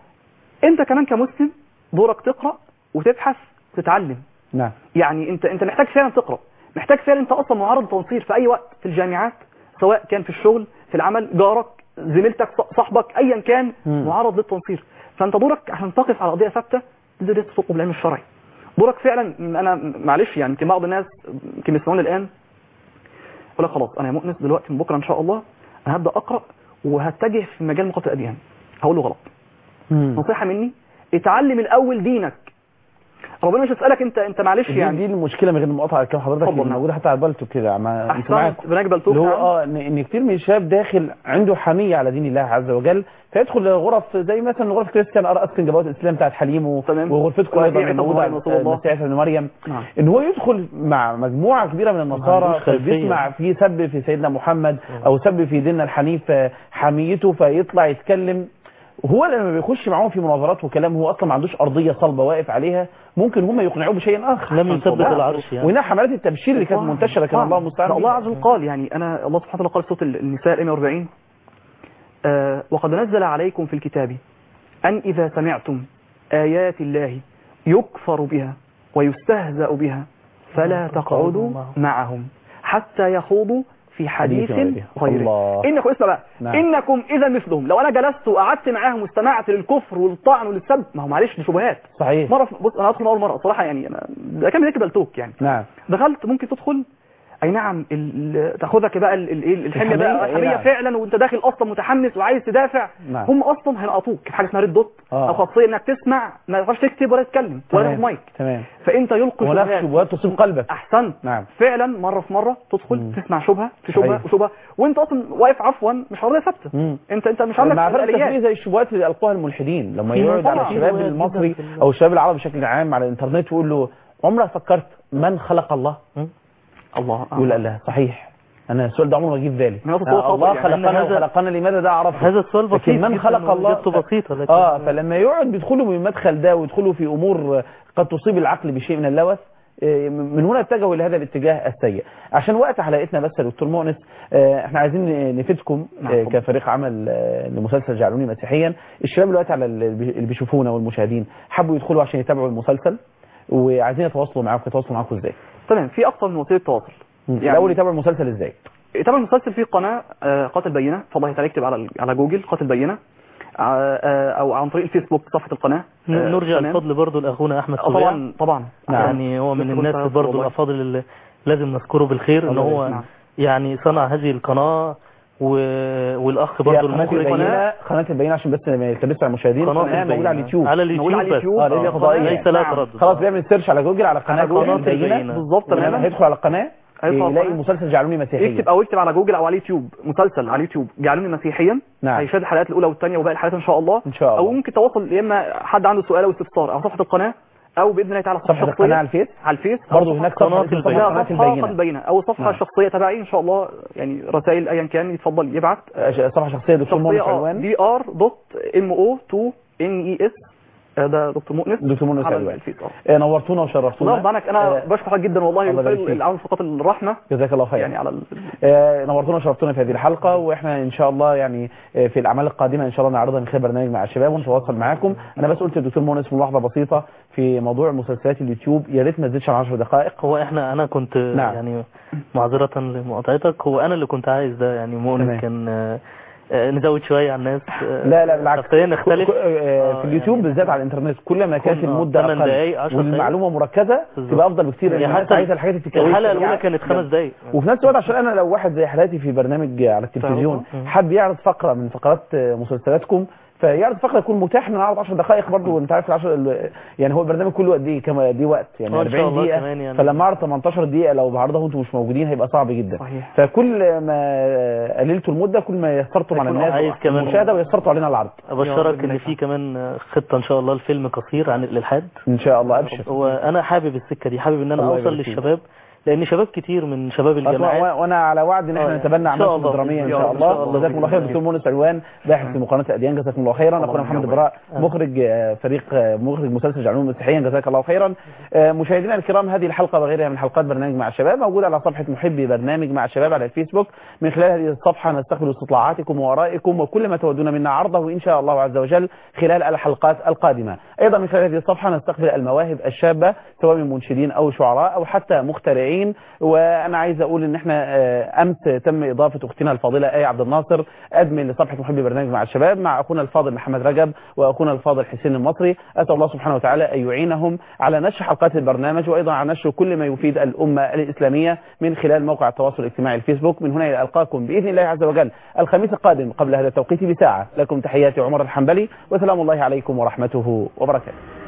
انت كمان كمسلم دورك تقرا وتبحث وتتعلم نعم يعني انت انت محتاج فعلا تقرا محتاج فعلا انت اصلا معرض للتنصير في اي وقت في الجامعات سواء كان في الشغل في العمل جارك زميلتك ص- صاحبك ايا كان مم. معرض للتنصير فانت دورك عشان تقف على قضيه ثابته تدرس فقه بالعلم الشرعي دورك فعلا انا معلش يعني يمكن بعض الناس يمكن بيسمعوني الان يقول لك خلاص انا يا مؤنس دلوقتي من بكره ان شاء الله انا هبدا اقرا وهتجه في مجال مقاطعه الاديان هقول له غلط مم. نصيحه مني اتعلم الاول دينك ربنا مش هيسالك انت انت معلش دي, يعني دي المشكله من غير مقاطعه الكلام حضرتك اتفضل، اللي نعم. موجوده حتى على بالتو كده مع انت معاك احسنت بنجبل توك اللي هو نعم. اه ان إن كتير من الشباب داخل عنده حميه على دين الله عز وجل فيدخل غرف زي مثلا غرف كريستيان ار اسكن جبهات الاسلام بتاعت حليم و- تمام. وغرفتكم ايضا ومسيح ابن موجوده مريم رسول الله. مسيح ابن مريم نعم. ان هو يدخل مع مجموعه كبيره من النصارى عندوش خلفية. فبيسمع في سب في سيدنا محمد او سب في ديننا الحنيف آه، حميته فيطلع يتكلم هو لما بيخش معاهم في مناظرات وكلام هو اصلا ما عندوش ارضيه صلبه واقف عليها ممكن هم يقنعوه بشيء اخر لم يثبت نعم. العرش يعني. وهنا حملات التبشير اللي كانت منتشره كان الله المستعان الله بيها. عز وجل قال يعني انا الله سبحانه وتعالى قال في سوره النساء 140 آه وقد نزل عليكم في الكتاب ان اذا سمعتم ايات الله يكفر بها ويستهزأ بها فلا تقعدوا معهم حتى يخوضوا في حديث حديث غيره الله. انكم اسمع بقى نعم. انكم اذا مثلهم لو انا جلست وقعدت معاهم واستمعت للكفر والطعن وللسب ما هو معلش دي شبهات صحيح مره بص انا هدخل اول مره صراحه يعني انا ده كان بيكبل توك يعني نعم دخلت ممكن تدخل اي نعم ال- ال- تاخدك بقى ال- ال- إيه الحميه الحمية، بقى أي الحميه نعم. فعلا وانت داخل اصلا متحمس وعايز تدافع نعم. هم اصلا هينقطوك في حاجه اسمها ريد دوت آه. او خاصيه انك تسمع ما تعرفش تكتب ولا تتكلم ولا تمام. تاخد مايك تمام فانت يلقي ونفس شبهات. شبهات تصيب قلبك احسنت نعم فعلا مره في مره تدخل مم. تسمع شبهه في شبهه صحيح. وشبهه وانت اصلا واقف عفوا مش ارضيه ثابته مم. انت انت مش عندك مع فرق الآليات. تفريق زي الشبهات اللي القوها الملحدين لما في يقعد على طبعاً. الشباب روايات المصري جداً في ال- او الشباب العربي بشكل عام على الانترنت ويقول له عمرك فكرت من خلق الله الله يقول لا لا صحيح انا السؤال ده عمره ما جه في بالي من هذا آه، الصوت الله يعني خلقنا هذا- وخلقنا لماذا ده اعرفه هذا السؤال بسيط لكن من جداً خلق الله وإجابته بسيطة لكن اه فلما يقعد بيدخلوا من المدخل ده ويدخلوا في امور قد تصيب العقل بشيء من اللوث آه، من هنا اتجهوا الى هذا الاتجاه السيء عشان وقت حلقتنا بس يا دكتور مؤنس آه، احنا عايزين نفيدكم نعم، آه، اتفضل. كفريق عمل آه، لمسلسل جعلوني مسيحيا الشباب دلوقتي على ال- اللي بيشوفونا والمشاهدين حبوا يدخلوا عشان يتابعوا المسلسل وعايزين يتواصلوا معاكم يتواصلوا معاكم ازاي تمام في اكثر من وسيله تواصل يعني- الاول يتابعوا المسلسل ازاي طبعا المسلسل فيه قناه آه، قاتل بينه فالله تعالى يكتب على على جوجل قاتل بينه آه، آه، او عن طريق الفيسبوك صفحه القناه آه، نرجع تمام. الفضل برضو لأخونا أحمد آه، سبيع طبعا طبعا نعم. يعني هو من لسه الناس كنت برضو والله. الأفاضل اللي لازم نذكره بالخير ان الله هو يبارك نعم. يعني صنع هذه القناة و... والأخ هي برضو قناه المخرج البينه قناه البينه عشان بس ما يلتبسش على المشاهدين قناة قناه موجوده على البينة. اليوتيوب على موجود على اليوتيوب اليوتيوب اه لان هي بس. فضائيه ليس لا نعم. تردد خلاص بيعمل سيرش على جوجل على قناه على قناة البينه البينة. بالظبط تمام تماما هيدخل على القناه هيدخل على يلاقي القناة. مسلسل جعلوني مسيحيا يكتب او يكتب على جوجل او على اليوتيوب مسلسل على اليوتيوب جعلوني مسيحيا نعم. هيشاهد الحلقات الاولى والثانيه وباقي الحلقات ان شاء الله ان شاء او الله ممكن تواصل يا اما حد عنده سؤال او استفسار على صفحه القناه او باذن الله تعالى صفحه القناه على الفيس على الفيس أو برضه صفحة هناك قناة صفحه البينة. صفحة لا، قناه صفحه البينه البينه او الصفحه نعم. الشخصيه تبعي ان شاء الله يعني رسائل ايا كان يتفضل يبعت آه، صفحه شخصيه دكتور مؤنس شخصيه علوان دي ار دوت ام او 2 ان اي اس ده دكتور مؤنس دكتور مؤنس على علوان الفيس اه آه، نورتونا الله وشرفتونا يرضى عنك انا آه، بشكرك جدا والله الله يبارك وفي فيك. العون فقط الرحمه جزاك الله خير يعني على ال... آه، نورتونا وشرفتونا في هذه الحلقة واحنا ان شاء الله يعني آه، في الاعمال القادمة ان شاء الله نعرضها من خلال برنامج مع الشباب ونتواصل معاكم انا بس قلت للدكتور مونس ملاحظة بسيطة في موضوع مسلسلات اليوتيوب يا ريت ما تزيدش عن 10 دقائق هو احنا انا كنت نعم. يعني معذرة لمقاطعتك هو انا اللي كنت عايز ده يعني تمام. مؤمن كان آه، آه، نزود شوية على الناس آه، لا لا بالعكس شخصيا نختلف ك- ك- آه، آه، في اليوتيوب يعني بالذات على الانترنت كل ما كانت كنا المدة ثمان اقل دقايق، عشر والمعلومة مركزة بالظبط. تبقى افضل بكتير لان يعني الناس حتى عايزة الحاجات التكرارية الحلقة السريعة. الأولى كانت خمس دقايق وفي نفس الوقت عشان انا لو واحد زي حالاتي في برنامج على التلفزيون مم. حب يعرض فقره من فقرات مسلسلاتكم فيعرض فقره يكون متاح ان اعرض 10 دقائق برضه وانت عارف ال 10 يعني هو البرنامج كله قد ايه كما قد ايه وقت يعني آه، إن شاء 40 الله دقيقه كمان يعني. فلما اعرض 18 دقيقه لو بعرضها وانتم مش موجودين هيبقى صعب جدا صحيح. فكل ما قللتوا المده كل ما يسرتم على هيكون الناس عايز كمان- المشاهده ويسرتوا علينا العرض يا ابشرك رب ان في كمان خطة ان شاء الله الفيلم قصير عن الالحاد ان شاء الله ابشر وانا حابب السكة دي حابب ان انا الله اوصل يبارك فيك. للشباب لان شباب كتير من شباب أطلع- الجامعات وانا على وعد ان آه، احنا يعني نتبنى إن شاء اعمالكم الله الدراميه ان بإذن شاء الله. إن شاء الله الله جزاكم الله خير بإذن دكتور مونس علوان باحث في مقارنه الاديان جزاكم الله خيرا اخونا محمد ابراء مخرج آه، فريق آه، مخرج مسلسل جعلون مسيحيا جزاك الله خيرا آه، مشاهدينا الكرام هذه الحلقه وغيرها من حلقات برنامج مع الشباب موجوده على صفحه محبي برنامج مع الشباب على الفيسبوك من خلال هذه الصفحه نستقبل استطلاعاتكم وارائكم وكل ما تودون منا عرضه ان شاء الله عز وجل خلال الحلقات القادمه ايضا من خلال هذه الصفحه نستقبل المواهب الشابه سواء من منشدين او شعراء او حتى مخترعين وانا عايز اقول ان احنا آه، امس تم اضافه اختنا الفاضله ايه عبد الناصر ادمن لصفحه محبي برنامج مع الشباب مع اخونا الفاضل محمد رجب واخونا الفاضل حسين المصري اسال الله سبحانه وتعالى ان يعينهم على نشر حلقات البرنامج وايضا على نشر كل ما يفيد الامه الاسلاميه من خلال موقع التواصل الاجتماعي الفيسبوك من هنا الى القاكم باذن الله عز وجل الخميس القادم قبل هذا التوقيت بساعه لكم تحياتي عمر الحنبلي وسلام الله عليكم ورحمته وبركاته